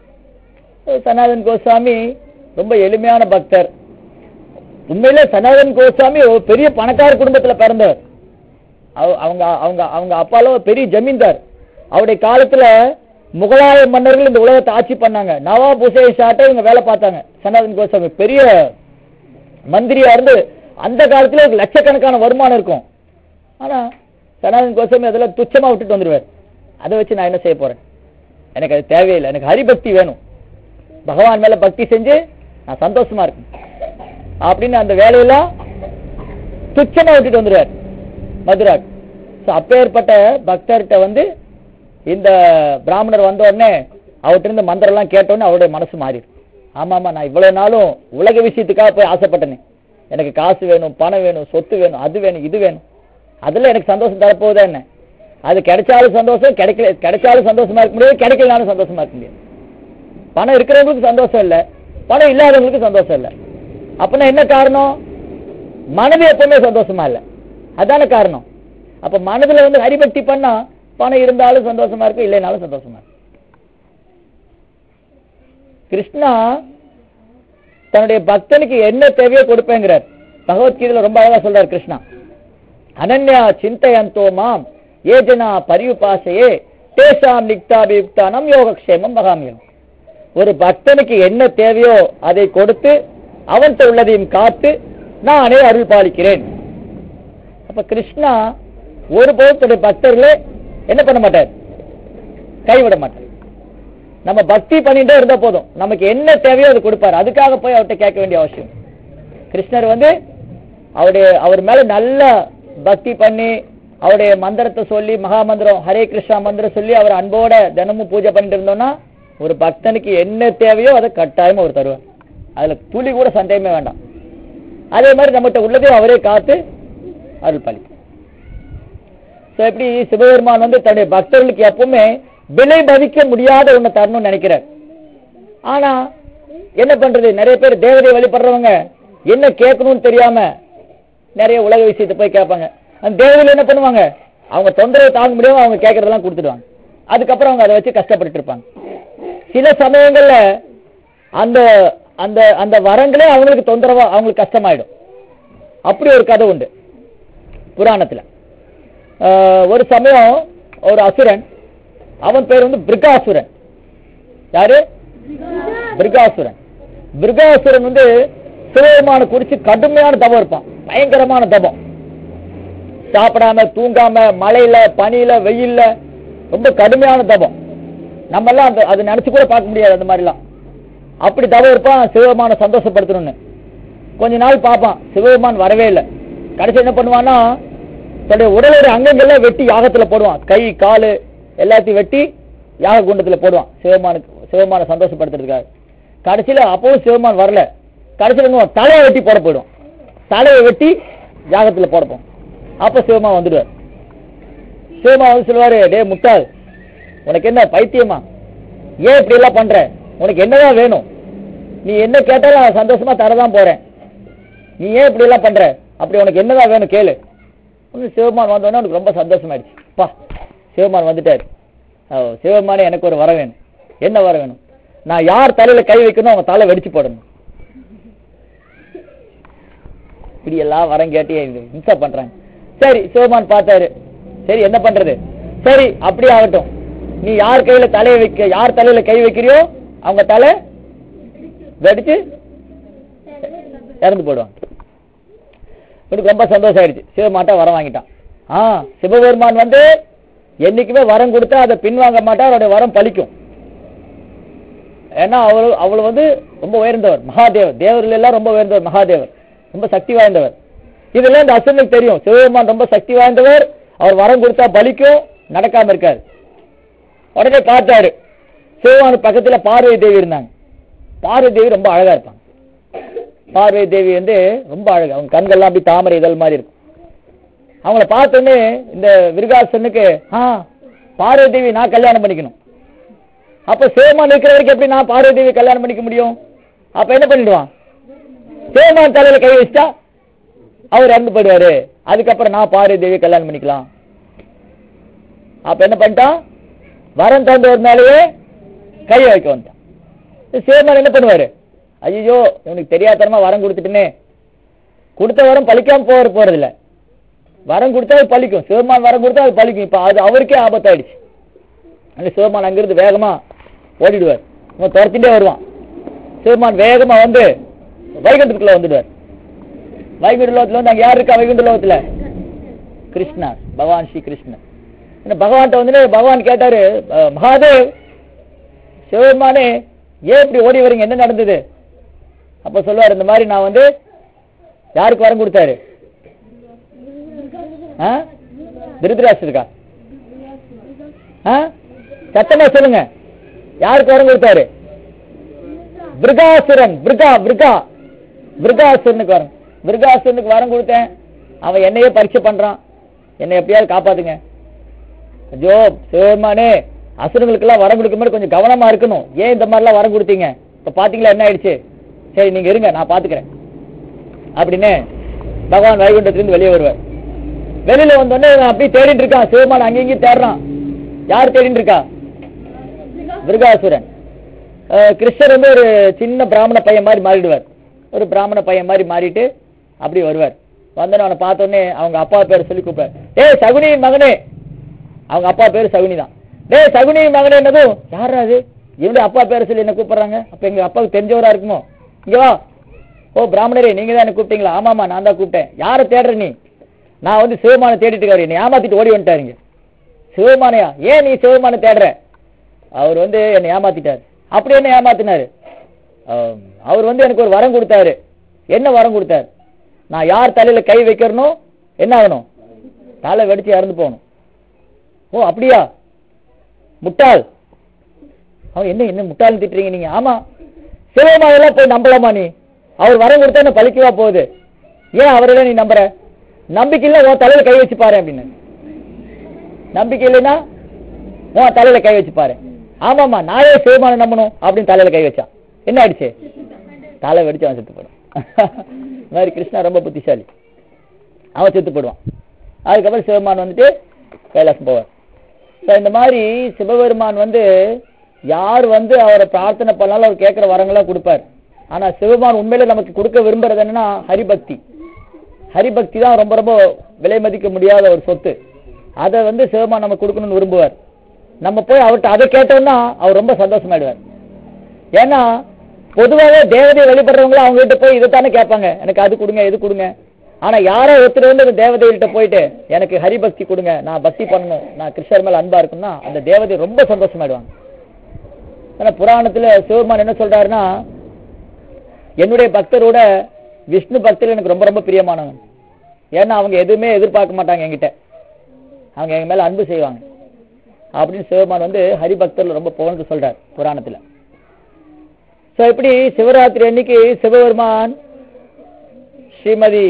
A: சனாதன் கோஸ்வாமி ரொம்ப எளிமையான பக்தர் உண்மையில சனாதன் கோஸ்வாமி ஒரு பெரிய பணக்கார குடும்பத்துல பிறந்தவர் அவ- அவங்க அவங்க அவங்க அப்பால ஒரு பெரிய ஜமீன்தார் அவருடைய காலத்துல முகலாய மன்னர்கள் இந்த உலகத்தை ஆட்சி பண்ணாங்க நவாப் ஹுசைன் ஷாட்டை இவங்க வேலை பார்த்தாங்க சனாதன் கோஸ்வாமி பெரிய மந்திரியா இருந்து அந்த காலத்துல ஒரு லட்சக்கணக்கான வருமானம் இருக்கும் ஆனா சனாதன் கோஸ்வாமி அதெல்லாம் துச்சமா விட்டுட்டு வந்துருவார் அதை வச்சு நான் என்ன செய்ய போறேன் எனக்கு அது தேவையில்லை எனக்கு ஹரிபக்தி வேணும் பகவான் மேல பக்தி செஞ்சு நான் சந்தோஷமா இருக்கேன் அப்படின்னு அந்த வேலையெல்லாம் துச்சமா விட்டுட்டு வந்துருவார் மதுராக் ஸோ அப்பேற்பட்ட பக்தர்கிட்ட வந்து இந்த பிராமணர் வந்த உடனே அவர்கிட்ட இருந்து மந்திரம் எல்லாம் கேட்ட உடனே அவருடைய மனசு மாறிடும் ஆமா ஆமா நான் இவ்வளவு நாளும் உலக விஷயத்துக்காக போய் ஆசைப்பட்டேனே எனக்கு காசு வேணும் பணம் வேணும் சொத்து வேணும் அது வேணும் இது வேணும் அதுல எனக்கு சந்தோஷம் தரப்போகுதா என்ன அது கிடைச்சாலும் சந்தோஷம் கிடைக்கல கிடைச்சாலும் சந்தோஷமா இருக்க முடியாது கிடைக்கலனாலும் சந்தோஷமா இருக்க முடியாது பணம் இருக்கிறவங்களுக்கு சந்தோஷம் இல்ல பணம் இல்லாதவங்களுக்கு சந்தோஷம் இல்ல அப்படின்னா என்ன காரணம் மனது எப்பவுமே சந்தோஷமா இல்ல அதான காரணம் அப்ப மனதுல வந்து ஹரிபக்தி பண்ணா பணம் இருந்தாலும் சந்தோஷமா இருக்கும் இல்லைனாலும் சந்தோஷமா இருக்கும் கிருஷ்ணா தன்னுடைய பக்தனுக்கு என்ன தேவையோ கொடுப்பேங்கிறார் பகவத்கீதையில ரொம்ப அழகா சொல்றார் கிருஷ்ணா அனன்யா சிந்தையந்தோ மாம் ஏஜனா பரியுபாசையே தேசாம் நிக்தாபியுக்தானம் யோகக்ஷேமம் மகாமியம் ஒரு பக்தனுக்கு என்ன தேவையோ அதை கொடுத்து அவன்கிட்ட உள்ளதையும் காத்து நானே அருள் பாலிக்கிறேன் அப்ப கிருஷ்ணா ஒரு தன்னுடைய பக்தர்களே என்ன பண்ண மாட்டார் கைவிட மாட்டார் நம்ம பக்தி பண்ணிட்டே இருந்தா போதும் நமக்கு என்ன தேவையோ அது கொடுப்பாரு அதுக்காக போய் அவர்கிட்ட கேட்க வேண்டிய அவசியம் கிருஷ்ணர் வந்து அவருடைய அவர் மேல நல்ல பக்தி பண்ணி அவருடைய மந்திரத்தை சொல்லி மகா மந்திரம் ஹரே கிருஷ்ணா மந்திரம் சொல்லி அவர் அன்போட தினமும் பூஜை பண்ணிட்டு இருந்தோம்னா ஒரு பக்தனுக்கு என்ன தேவையோ அதை கட்டாயமா அவர் தருவார் அதுல துளி கூட சந்தேகமே வேண்டாம் அதே மாதிரி நம்மகிட்ட உள்ளதையும் அவரே காத்து அருள் பலிக்கும் So, எப்படி சிவபெருமான் வந்து தன்னுடைய பக்தர்களுக்கு எப்பவுமே விலை மதிக்க முடியாத ஒண்ணு தரணும்னு நினைக்கிறார் ஆனா என்ன பண்றது நிறைய பேர் தேவதையை வழிபடுறவங்க என்ன கேட்கணும்னு தெரியாம நிறைய உலக விஷயத்தை போய் கேட்பாங்க அந்த தேவதையில என்ன பண்ணுவாங்க அவங்க தொந்தரவு தாங்க முடியாம அவங்க கேட்கறதெல்லாம் கொடுத்துடுவாங்க அதுக்கப்புறம் அவங்க அதை வச்சு கஷ்டப்பட்டு இருப்பாங்க சில சமயங்கள்ல அந்த அந்த அந்த வரங்களே அவங்களுக்கு தொந்தரவா அவங்களுக்கு கஷ்டமாயிடும் அப்படி ஒரு கதை உண்டு புராணத்துல ஆஹ் ஒரு சமயம் ஒரு அசுரன் அவன் பேர் வந்து பிருகாசுரன் யாரு பிருகாசுரன் பிருகாசுரன் வந்து சிவபெருமான குறிச்சு கடுமையான தபம் இருப்பான் பயங்கரமான தபம் சாப்பிடாம தூங்காம மழையில பனியில வெயில்ல ரொம்ப கடுமையான தபம் நம்ம எல்லாம் அந்த அது நினைச்சு கூட பார்க்க முடியாது அந்த மாதிரிலாம் அப்படி தவம் இருப்பான் சிவபெருமான சந்தோஷப்படுத்தணும்னு கொஞ்ச நாள் பார்ப்பான் சிவபெருமான் வரவே இல்லை கடைசி என்ன பண்ணுவான்னா தன்னுடைய உடலோட அங்கங்கள்லாம் வெட்டி யாகத்துல போடுவான் கை காலு எல்லாத்தையும் வெட்டி யாக குண்டத்துல போடுவான் சிவபெருமானுக்கு சிவபெருமானை சந்தோஷப்படுத்துறதுக்காக கடைசியில அப்பவும் சிவபெருமான் வரல கடைசியில என்ன தலையை வெட்டி போட போயிடும் தலையை வெட்டி யாகத்துல போடப்போம் அப்ப சிவமா வந்துடுவார் சிவமா வந்து சொல்லுவாரு டே முட்டாள் உனக்கு என்ன பைத்தியமா ஏன் இப்படி எல்லாம் பண்ற உனக்கு என்னதான் வேணும் நீ என்ன கேட்டாலும் நான் சந்தோஷமா தரதான் போறேன் நீ ஏன் இப்படி எல்லாம் பண்ற அப்படி உனக்கு என்னதான் வேணும் கேளு உடனே சிவமான் வந்தோடனே உனக்கு ரொம்ப சந்தோஷமாயிடுச்சு பா சிவமான் வந்துட்டாரு அஹ் சிவமானே எனக்கு ஒரு வர வேணும் என்ன வர வேணும் நான் யார் தலையில கை வைக்கணும் அவங்க தலை வெடிச்சு போடணும் இப்படி எல்லாம் வரம் கேட்டு இம்சா பண்றாங்க சரி சிவமான் பார்த்தாரு சரி என்ன பண்றது சரி அப்படி ஆகட்டும் நீ யார் கையில தலையை வைக்க யார் தலையில கை வைக்கிறியோ அவங்க தலை வெடிச்சு இறந்து போடுவாங்க இவனுக்கு ரொம்ப சந்தோஷம் ஆயிடுச்சு சிவமாட்டா வரம் வாங்கிட்டான் ஆ சிவபெருமான் வந்து என்னைக்குமே வரம் கொடுத்தா அதை பின்வாங்க மாட்டார் அவருடைய வரம் பலிக்கும் ஏன்னா அவள் அவள் வந்து ரொம்ப உயர்ந்தவர் மகாதேவர் தேவர்கள் எல்லாம் ரொம்ப உயர்ந்தவர் மகாதேவர் ரொம்ப சக்தி வாய்ந்தவர் இதெல்லாம் இந்த அசுரனுக்கு தெரியும் சிவபெருமான் ரொம்ப சக்தி வாய்ந்தவர் அவர் வரம் கொடுத்தா பலிக்கும் நடக்காம இருக்காரு உடனே பார்த்தாரு சிவபெருமான் பக்கத்துல பார்வதி தேவி இருந்தாங்க பார்வதி தேவி ரொம்ப அழகா இருப்பாங்க பார்வதி தேவி வந்து ரொம்ப அழகு அவங்க கண்கள்லாம் அப்படி தாமரை இதழ் மாதிரி இருக்கும் அவங்கள பார்த்தோன்னே இந்த விருகாசனுக்கு ஆ பார்வதி தேவி நான் கல்யாணம் பண்ணிக்கணும் அப்ப சிவமான் இருக்கிற வரைக்கும் எப்படி நான் பார்வதி தேவி கல்யாணம் பண்ணிக்க முடியும் அப்ப என்ன பண்ணிடுவான் சிவமான் தலையில கை வச்சா அவர் இறந்து போயிடுவாரு அதுக்கப்புறம் நான் பார்வதி தேவி கல்யாணம் பண்ணிக்கலாம் அப்ப என்ன பண்ணிட்டான் வரம் தந்தவர் மேலேயே கையை வைக்க வந்துட்டான் சிவமான் என்ன பண்ணுவாரு ஐயோ இவனுக்கு தெரியாதனமா வரம் கொடுத்துட்டுனே கொடுத்த வரம் பழிக்காம போற போறதில்ல வரம் கொடுத்தா அது பழிக்கும் சிவமான் வரம் கொடுத்தா அது பழிக்கும் இப்ப அது அவருக்கே ஆபத்தாயிடுச்சு அந்த சிவமான் அங்கிருந்து வேகமா ஓடிடுவார் இவன் துரத்திட்டே வருவான் சிவமான் வேகமா வந்து வைகுண்டத்துக்குள்ள வந்துடுவார் வைகுண்ட லோகத்துல வந்து அங்க யார் இருக்கா வைகுண்ட லோகத்துல கிருஷ்ணா பகவான் ஸ்ரீ கிருஷ்ணன் என்ன பகவான்கிட்ட வந்து பகவான் கேட்டாரு அஹ், மகாதேவ் சிவபெருமானே ஏன் இப்படி ஓடி வரீங்க என்ன நடந்தது அப்ப சொல்லுவார் இந்த மாதிரி நான் வந்து யாருக்கு வரம் கொடுத்தாரு ஆ? திருதராஷ்டிரக்கா ஆ? சத்தமா சொல்லுங்க யாருக்கு வரம் கொடுத்தாரு பிருகாசுரன் பிருகா பிருகா பிருகாசுரனுக்கு வரம் விருகாசுரனுக்கு வரம் கொடுத்தேன் அவன் என்னையே பரீட்சை பண்றான் என்னை எப்படியாவது காப்பாத்துங்க ஐயோ சிவபெருமானே அசுரங்களுக்கெல்லாம் வரம் கொடுக்கும்போது கொஞ்சம் கவனமா இருக்கணும் ஏன் இந்த மாதிரிலாம் வரம் கொடுத்தீங்க இப்ப பாத்தீங்களா என்ன ஆயிடுச்சு சரி நீங்க இருங்க நான் பாத்துக்கிறேன் அப்படின்னு பகவான் வைகுண்டத்திலிருந்து வெளியே வருவார் வெளியில வந்தோடனே இவன் அப்படியே தேடிட்டு இருக்கான் சிவபெருமான் அங்கேயும் இங்கேயும் தேடுறான் யார் தேடிட்டு இருக்கா விருகாசுரன் அஹ் கிருஷ்ணர் வந்து ஒரு சின்ன பிராமண பையன் மாதிரி மாறிடுவார் ஒரு பிராமண பையன் மாதிரி மாறிட்டு அப்படி வருவார் வந்தோடனே அவனை பார்த்த உடனே அவங்க அப்பா பேர் சொல்லி கூப்பிட்டார் டேய் சகுனி மகனே அவங்க அப்பா பேர் சகுனி தான் டேய் சகுனி மகனே என்னதும் யாரா அது இவனுடைய அப்பா பேர் சொல்லி என்ன கூப்பிடுறாங்க அப்ப எங்க அப்பாவுக்கு தெரிஞ்சவரா இருக்குமோ இங்க வா ஓ பிராமணரே நீங்க தான் என்ன கூப்பிட்டீங்களா ஆமாமா நான் தான் கூப்பிட்டேன் யாரை தேடுற நீ நான் வந்து சிவமான தேடிட்டு இருக்காரு என்னை ஏமாத்திட்டு ஓடி வந்துட்டாருங்க சிவமானையா ஏன் நீ சிவமான தேடுற அவர் வந்து என்னை ஏமாத்திட்டாரு அப்படி என்ன ஏமாத்தினாரு ஆம், அவர் வந்து எனக்கு ஒரு வரம் கொடுத்தாரு என்ன வரம் கொடுத்தாரு நான் யார் தலையில கை வைக்கிறனோ என்ன ஆகணும் தலை வெடிச்சு இறந்து போகணும் ஓ அப்படியா முட்டாள் அவன் என்ன என்ன முட்டாள்னு திட்டுறீங்க நீங்க ஆமா சிவமாயெல்லாம் போய் நம்பலாமா நீ அவர் வரம் கொடுத்தா என்ன பழிக்கவா போகுது ஏன் அவரெல்லாம் நீ நம்புற நம்பிக்கை இல்ல உன் தலையில கை வச்சு பாரு அப்படின்னு நம்பிக்கை இல்லைன்னா உன் தலையில கை வச்சு பாரு ஆமாமா நானே சிவமான நம்பணும் அப்படின்னு தலையில கை வச்சான் என்ன ஆயிடுச்சு தலை வெடிச்சு அவன் செத்து போயிடும் இந்த மாதிரி கிருஷ்ணா ரொம்ப புத்திசாலி அவன் செத்து போயிடுவான் அதுக்கப்புறம் சிவபெருமான் வந்துட்டு கைலாசம் போவார் ஸோ இந்த மாதிரி சிவபெருமான் வந்து யார் வந்து அவரை பிரார்த்தனை பண்ணாலும் அவர் கேட்கிற வரங்களா கொடுப்பார் ஆனா சிவபெருமான் உண்மையில நமக்கு கொடுக்க விரும்புறது என்னன்னா ஹரிபக்தி ஹரிபக்தி தான் ரொம்ப ரொம்ப விலை மதிக்க முடியாத ஒரு சொத்து அதை வந்து சிவபெருமான் நமக்கு கொடுக்கணும்னு விரும்புவார் நம்ம போய் அவர்கிட்ட அதை கேட்டோம்னா அவர் ரொம்ப சந்தோஷமாயிடுவார் ஏன்னா பொதுவாகவே தேவதையை வழிபடுறவங்களும் அவங்க கிட்ட போய் இதைத்தானே கேட்பாங்க எனக்கு அது கொடுங்க இது கொடுங்க ஆனா யாரோ ஒருத்தர் வந்து அந்த தேவதைகள்கிட்ட போயிட்டு எனக்கு ஹரிபக்தி கொடுங்க நான் பக்தி பண்ணணும் நான் கிருஷ்ணர் மேல அன்பா இருக்கும்னா அந்த தேவதை ரொம்ப சந்தோஷமாயிடுவாங்க ஆனா புராணத்துல சிவபெருமான் என்ன சொல்றாருன்னா என்னுடைய பக்தரோட விஷ்ணு பக்தர் எனக்கு ரொம்ப ரொம்ப பிரியமானவங்க ஏன்னா அவங்க எதுவுமே எதிர்பார்க்க மாட்டாங்க என்கிட்ட அவங்க எங்க மேல அன்பு செய்வாங்க அப்படின்னு சிவபெருமான் வந்து ஹரிபக்தர்ல ரொம்ப புகழ்ந்து சொல்றார் புராணத்துல சோ இப்படி சிவராத்திரி அன்னைக்கு சிவபெருமான் ஸ்ரீமதி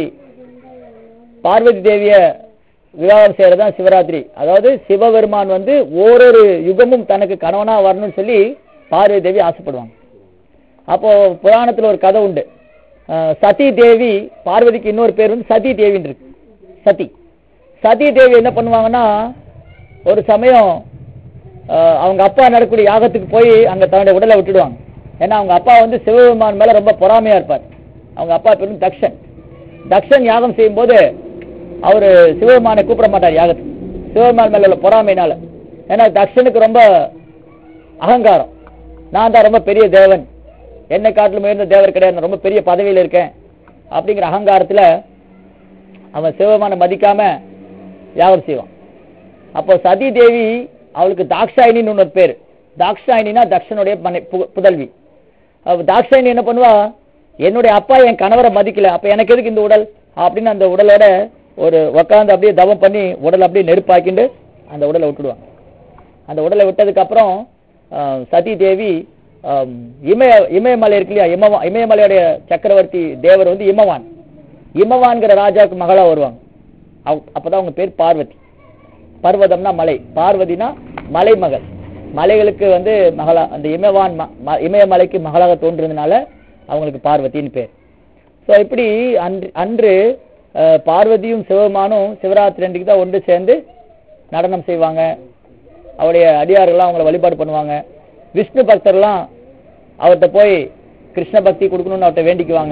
A: பார்வதி தேவிய விவாகம் செய்யறதுதான் சிவராத்திரி அதாவது சிவபெருமான் வந்து ஓரொரு யுகமும் தனக்கு கணவனா வரணும்னு சொல்லி பார்வதி தேவி ஆசைப்படுவாங்க அப்போ புராணத்துல ஒரு கதை உண்டு அஹ் சதி தேவி பார்வதிக்கு இன்னொரு பேர் வந்து சதி தேவின்னு இருக்கு சதி சதி தேவி என்ன பண்ணுவாங்கன்னா ஒரு சமயம் அஹ் அவங்க அப்பா நடக்கக்கூடிய யாகத்துக்கு போய் அங்க தன்னுடைய உடலை விட்டுடுவாங்க ஏன்னா அவங்க அப்பா வந்து சிவபெருமான் மேல ரொம்ப பொறாமையா இருப்பார் அவங்க அப்பா பேர் வந்து தக்ஷன் தக்ஷன் யாகம் செய்யும்போது அவரு சிவபெருமானை கூப்பிட மாட்டார் யாகத்துக்கு சிவபெருமான் மேல உள்ள பொறாமைனால ஏன்னா தக்ஷனுக்கு ரொம்ப அகங்காரம் நான் தான் ரொம்ப பெரிய தேவன் என்னை காட்டிலும் உயர்ந்த தேவர் கிடையாது நான் ரொம்ப பெரிய பதவியில இருக்கேன் அப்படிங்கிற அகங்காரத்துல அவன் சிவபெருமானை மதிக்காம யாகம் செய்வான் அப்போ சதி தேவி அவளுக்கு தாக்ஷாயினின்னு ஒன்று பேர் தாக்ஷாயினா தக்ஷனுடைய மனை- பு- புதல்வி அவ தாக்ஷாயினி என்ன பண்ணுவா என்னுடைய அப்பா என் கணவரை மதிக்கல அப்ப எனக்கு எதுக்கு இந்த உடல் அப்படின்னு அந்த உடலோட ஒரு உக்காந்து அப்படியே தவம் பண்ணி உடல் அப்படியே நெருப்பாக்கிண்டு அந்த உடலை விட்டுடுவாங்க அந்த உடலை விட்டதுக்கு அப்புறம் ஆஹ், சதி தேவி ஆம், இமய இமயமலை இருக்கு இல்லையா இமவா இமயமலையுடைய சக்கரவர்த்தி தேவர் வந்து இமவான் இமவான்கிற ராஜாவுக்கு மகளா வருவாங்க அவ- அப்பதான் அவங்க பேர் பார்வதி பர்வதம்னா மலை பார்வதினா மலைமகள் மலைகளுக்கு வந்து மகளா அந்த இமவான் ம- ம- இமயமலைக்கு மகளாக தோன்றதுனால அவங்களுக்கு பார்வதின்னு பேர் ஸோ இப்படி அன்று அன்று அஹ், பார்வதியும் சிவபெருமானும் சிவராத்திரி அன்றைக்கு தான் ஒன்று சேர்ந்து நடனம் செய்வாங்க அவருடைய அடியார்கள்லாம் அவங்கள வழிபாடு பண்ணுவாங்க விஷ்ணு பக்தர்லாம் அவர்கிட்ட போய் கிருஷ்ண பக்தி கொடுக்கணும்னு அவர்கிட்ட வேண்டிக்குவாங்க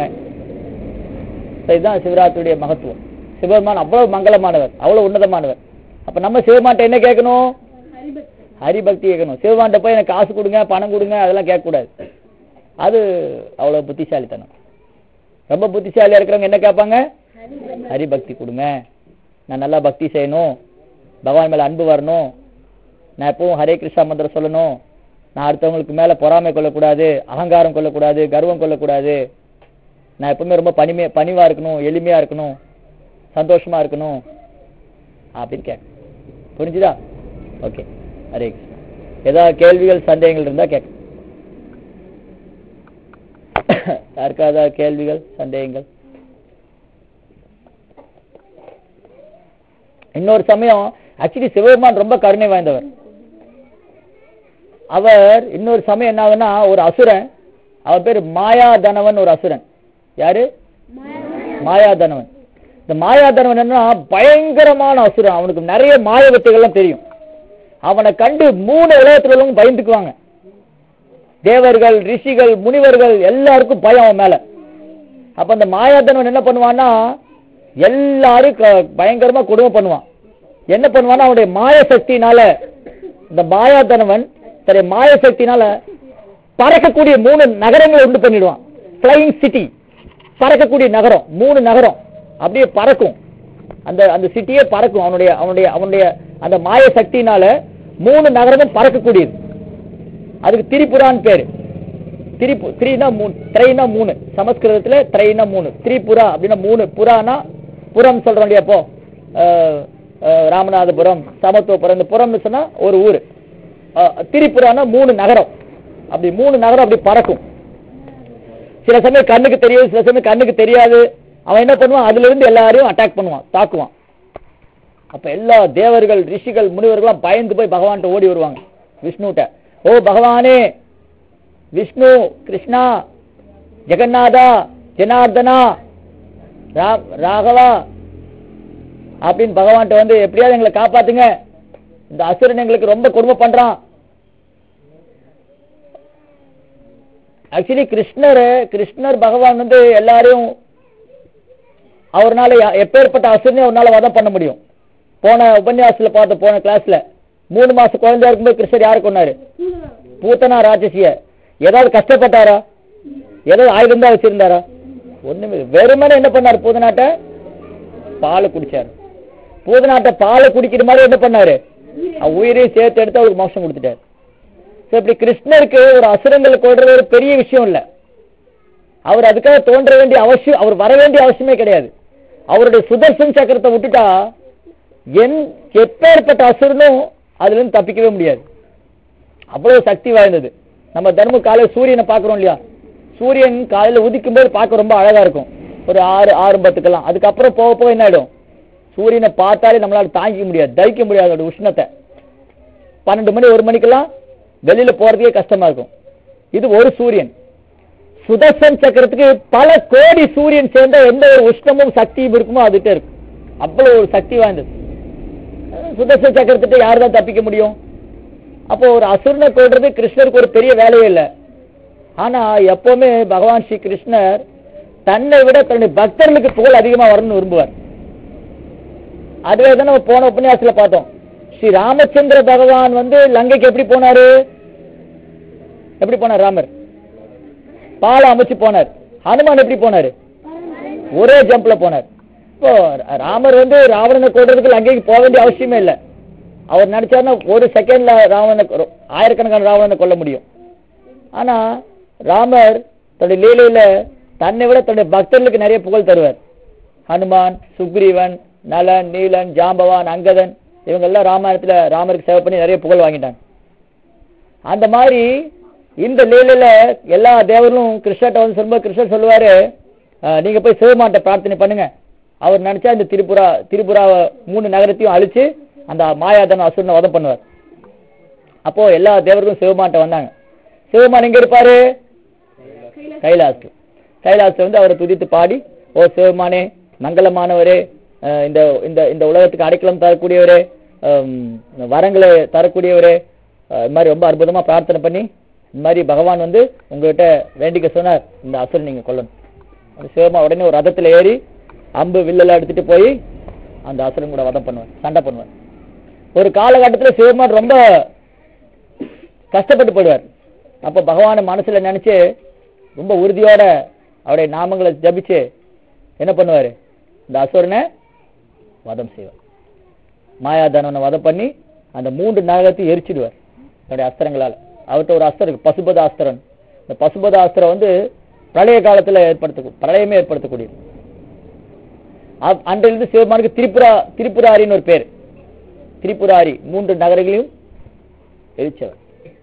A: So, இதுதான் சிவராத்திரியுடைய மகத்துவம் சிவபெருமான் அவ்வளவு மங்களமானவர் அவ்வளவு உன்னதமானவர் அப்ப நம்ம சிவமான்ட்ட என்ன கேட்கணும் ஹரிபக்தி கேட்கணும் சிவமான்ட்ட போய் எனக்கு காசு கொடுங்க பணம் கொடுங்க அதெல்லாம் கேட்கக்கூடாது அது அவ்வளவு புத்திசாலித்தனம் ரொம்ப புத்திசாலியா இருக்கிறவங்க என்ன கேட்பாங்க ஹரிபக்தி கொடுங்க நான் நல்லா பக்தி செய்யணும் பகவான் மேல அன்பு வரணும் நான் எப்பவும் ஹரே கிருஷ்ணா மந்திரம் சொல்லணும் நான் அடுத்தவங்களுக்கு மேல பொறாமை கொள்ளக்கூடாது அகங்காரம் கொள்ளக்கூடாது கர்வம் கொள்ளக்கூடாது நான் எப்பவுமே ரொம்ப பணிமே பணிவா இருக்கணும் எளிமையா இருக்கணும் சந்தோஷமா இருக்கணும் அப்படின்னு கேட்க புரிஞ்சுதா ஓகே ஹரே கிருஷ்ணா ஏதாவது கேள்விகள் சந்தேகங்கள் இருந்தா கேட்க யாருக்கா ஏதாவது கேள்விகள் சந்தேகங்கள் இன்னொரு சமயம் ஆக்சுவலி சிவபெருமான் ரொம்ப கருணை வாய்ந்தவர் அவர் இன்னொரு சமயம் என்ன ஆகுன்னா ஒரு அசுரன் அவர் பேர் மாயாதனவன் ஒரு அசுரன் யாரு மாயாதனவன் இந்த மாயாதனவன் என்ன பயங்கரமான அசுரன் அவனுக்கு நிறைய மாய வித்தைகள்லாம் தெரியும் அவனை கண்டு மூணு உலகத்துல உள்ளவங்க பயந்துக்குவாங்க தேவர்கள் ரிஷிகள் முனிவர்கள் எல்லாருக்கும் பயம் அவன் மேல அப்ப அந்த மாயாதனவன் என்ன பண்ணுவான்னா எல்லாரும் க- பயங்கரமா கொடுமை பண்ணுவான் என்ன பண்ணுவான்னா அவனுடைய மாய சக்தினால இந்த மாயாதனவன் தன்னுடைய மாய சக்தினால பறக்கக்கூடிய மூணு நகரங்களை உண்டு பண்ணிடுவான் ஃபிளைங் சிட்டி பறக்கக்கூடிய நகரம் மூணு நகரம் அப்படியே பறக்கும் அந்த அந்த சிட்டியே பறக்கும் அவனுடைய அவனுடைய அவனுடைய அந்த மாய சக்தினால மூணு நகரமும் பறக்கக்கூடியது அதுக்கு திரிபுரான்னு பேரு திரிபு த்ரீனா மூணு த்ரைனா மூணு சமஸ்கிருதத்துல த்ரைனா மூணு திரிபுரா அப்படின்னா மூணு புறானா புறம் சொல்றோம் இல்லையா அப்போ அஹ், அஹ், ராமநாதபுரம் சமத்துவபுரம் இந்த புறம்னு சொன்னா ஒரு ஊர் திரிபுரானா மூணு நகரம் அப்படி மூணு நகரம் அப்படி பறக்கும் சில சமயம் கண்ணுக்கு தெரியும் சில சமயம் கண்ணுக்கு தெரியாது அவன் என்ன பண்ணுவான் அதுல இருந்து எல்லாரையும் அட்டாக் பண்ணுவான் தாக்குவான் அப்ப எல்லா தேவர்கள் ரிஷிகள் முனிவர்களும் பயந்து போய் பகவான்கிட்ட ஓடி வருவாங்க விஷ்ணுகிட்ட ஓ பகவானே விஷ்ணு கிருஷ்ணா ஜெகநாதா ஜனார்தனா ரா- ராகவா அப்படின்னு பகவான்கிட்ட வந்து எப்படியாவது எங்களை காப்பாத்துங்க இந்த அசுரன் எங்களுக்கு ரொம்ப கொடுமை பண்றான் ஆக்சுவலி கிருஷ்ணர் கிருஷ்ணர் பகவான் வந்து எல்லாரையும் அவர்னால யா- எப்பேற்பட்ட அசுரனையும் அவர்னால வதம் பண்ண முடியும் போன உபன்யாசத்துல பார்த்த போன கிளாஸ்ல மூணு மாசம் குழந்தையா இருக்கும்போது கிருஷ்ணர் யாரு கொண்டாரு பூத்தனா ராட்சசிய ஏதாவது கஷ்டப்பட்டாரா ஏதாவது ஆயுதம் தான் வச்சிருந்தாரா ஒண்ணுமே இல்ல. வெறுமனே என்ன பண்ணாரு பூதநாட்ட பாலை குடிச்சாரு பூதநாட்ட பாலை குடிக்கிற மாதிரி என்ன பண்ணாரு அவ உயிரையும் சேர்த்து எடுத்து அவருக்கு மோட்சம் கொடுத்துட்டாரு So, இப்படி கிருஷ்ணருக்கு ஒரு அசுரங்களை கொள்றது ஒரு பெரிய விஷயம் இல்ல அவர் அதுக்காக தோன்ற வேண்டிய அவசியம் அவர் வர வேண்டிய அவசியமே கிடையாது அவருடைய சுதர்சன் சக்கரத்தை விட்டுட்டா என் எப்பேற்பட்ட அசுரனும் அதுல இருந்து தப்பிக்கவே முடியாது அவ்வளவு சக்தி வாய்ந்தது நம்ம தினமும் காலையில சூரியனை பார்க்கறோம் இல்லையா சூரியன் காலையில உதிக்கும் போது பார்க்க ரொம்ப அழகா இருக்கும் ஒரு ஆறு ஆறு பத்துக்கெல்லாம் அதுக்கப்புறம் போக போக என்ன ஆயிடும் சூரியனை பார்த்தாலே நம்மளால தாங்கிக்க முடியாது தகிக்க முடியாது அதோட உஷ்ணத்தை பன்னெண்டு மணி ஒரு மணிக்கெல்லாம் வெளியில போறதுக்கே கஷ்டமா இருக்கும் இது ஒரு சூரியன் சுதர்சன் சக்கரத்துக்கு பல கோடி சூரியன் சேர்ந்த எந்த ஒரு உஷ்ணமும் சக்தியும் இருக்குமோ அதுகிட்ட இருக்கு அவ்வளவு ஒரு சக்தி வாய்ந்தது அஹ் சுதர்சன் சக்கரத்திட்ட யார் தான் தப்பிக்க முடியும் அப்போ ஒரு அசுரனை கொள்றது கிருஷ்ணருக்கு ஒரு பெரிய வேலையே இல்லை ஆனா எப்பவுமே பகவான் ஸ்ரீ கிருஷ்ணர் தன்னை விட தன்னுடைய பக்தர்களுக்கு புகழ் அதிகமா வரணும்னு விரும்புவார் அதுவே தான் நம்ம போன உபன்யாசத்துல பார்த்தோம் ஸ்ரீ ராமச்சந்திர பகவான் வந்து லங்கைக்கு எப்படி போனாரு எப்படி போனார் ராமர் பாலம் அமைச்சு போனார் ஹனுமான் எப்படி போனாரு ஒரே ஜம்ப்ல போனார் இப்போ ராமர் வந்து ராவணனை கொல்றதுக்கு லங்கைக்கு போக வேண்டிய அவசியமே இல்லை அவர் நினைச்சாருன்னா ஒரு செகண்ட்ல ராவணனை கொ- ஆயிரக்கணக்கான ராவணனை கொல்ல முடியும் ஆனா ராமர் தன்னுடைய லீலையில தன்னை விட தன்னுடைய பக்தர்களுக்கு நிறைய புகழ் தருவார் ஹனுமான் சுக்ரீவன் நலன் நீலன் ஜாம்பவான் அங்கதன் இவங்க எல்லாம் ராமாயணத்துல ராமருக்கு சேவை பண்ணி நிறைய புகழ் வாங்கிட்டாங்க அந்த மாதிரி இந்த லீலையில எல்லா தேவர்களும் கிருஷ்ணர்ட்ட வந்து சொல்லும்போது கிருஷ்ணர் சொல்லுவாரு "அஹ், நீங்க போய் சிவமாட்ட பிரார்த்தனை பண்ணுங்க அவர் நினைச்சா இந்த திரிபுரா திரிபுராவை மூணு நகரத்தையும் அழிச்சு அந்த மாயாதன அசுரனை வதம் பண்ணுவார் அப்போ எல்லா தேவர்களும் சிவமாட்ட வந்தாங்க சிவமான் எங்க இருப்பாரு கைலாசு கைலாசு வந்து அவரை துதித்து பாடி ஓ சிவமானே மங்களமானவரே அஹ் இந்த இந்த இந்த உலகத்துக்கு அடைக்கலம் தரக்கூடியவரே ஹம், வரங்களை தரக்கூடியவரே அஹ் இது மாதிரி ரொம்ப அற்புதமா பிரார்த்தனை பண்ணி இந்த மாதிரி பகவான் வந்து உங்ககிட்ட வேண்டிக்க சொன்னார் இந்த அசுரன் நீங்க கொல்லணும் அது சிவமா உடனே ஒரு ரதத்துல ஏறி அம்பு வில்லெல்லாம் எடுத்துட்டு போய் அந்த அசுரன் கூட வதம் பண்ணுவார் சண்டை பண்ணுவார் ஒரு காலகட்டத்துல சிவமான் ரொம்ப கஷ்டப்பட்டு போயிடுவார் அப்ப பகவானை மனசுல நினைச்சு ரொம்ப உறுதியோட அவருடைய நாமங்களை ஜபிச்சு என்ன பண்ணுவாரு இந்த அசுரனை வதம் செய்வார் மாயாதானவனை வதம் பண்ணி அந்த மூன்று நரகத்தையும் எரிச்சிடுவார் தன்னுடைய அஸ்திரங்களால அவர்கிட்ட ஒரு அஸ்திரம் இருக்கு பசுபத அஸ்திரம் இந்த பசுபத அஸ்திரம் வந்து பிரளய காலத்துல ஏற்படுத்த பிரளயமே ஏற்படுத்தக்கூடியது அ- அன்றிலிருந்து சிவபெருமானுக்கு திரிபுரா திரிபுராரின்னு ஒரு பேர் திரிபுராரி மூன்று நகரங்களையும் எரிச்சவர்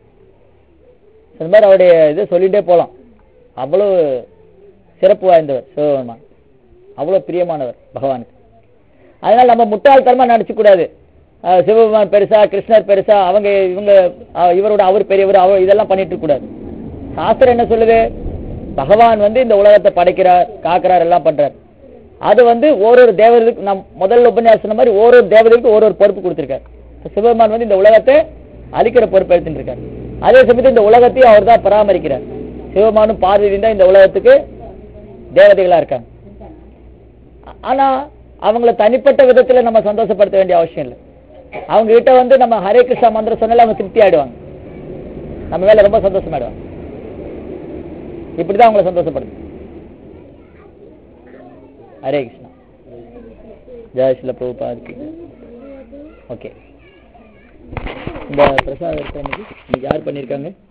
A: இந்த மாதிரி அவருடைய இதை சொல்லிட்டே போலாம் அவ்வளவு சிறப்பு வாய்ந்தவர் சிவபெருமான் அவ்வளவு பிரியமானவர் பகவானுக்கு அதனால நம்ம முட்டாள்தனமா நினைச்சு கூடாது அஹ் சிவபெருமான் பெருசா கிருஷ்ணர் பெருசா அவங்க இவங்க அஹ் இவரோட அவர் பெரியவர் அவர் இதெல்லாம் பண்ணிட்டு இருக்க கூடாது சாஸ்திரம் என்ன சொல்லுது பகவான் வந்து இந்த உலகத்தை படைக்கிறார் காக்கிறார் எல்லாம் பண்றார் அது வந்து ஓரொரு தேவதைக்கு நம் முதல்ல உபன்யாசம் சொன்ன மாதிரி ஓரொரு தேவதைக்கு ஒரு ஒரு பொறுப்பு கொடுத்திருக்காரு இப்ப சிவபெருமான் வந்து இந்த உலகத்தை அழிக்கிற பொறுப்பு எடுத்துட்டு இருக்காரு அதே சமயத்தில் இந்த உலகத்தையும் அவர் தான் பராமரிக்கிறார் சிவபெருமானும் பார்வதியும் தான் இந்த உலகத்துக்கு தேவதைகளா இருக்காங்க ஆ- ஆனா அவங்கள தனிப்பட்ட விதத்துல நம்ம சந்தோஷப்படுத்த வேண்டிய அவசியம் இல்லை அவங்க கிட்ட வந்து நம்ம ஹரே கிருஷ்ணா மந்திரம் சொன்னால அவங்க திருப்தி ஆயிடுவாங்க நம்ம மேல ரொம்ப சந்தோஷமாயிடுவாங்க இப்படிதான் அவங்கள சந்தோஷப்படுது ஹரே கிருஷ்ணா ஜெய் ஸ்ரீல பிரபுபாதுக்கு ஓகே இந்த பிரசாதம் இருக்கிற இன்னைக்கு இன்னைக்கு யார் பண்ணியிருக்காங்க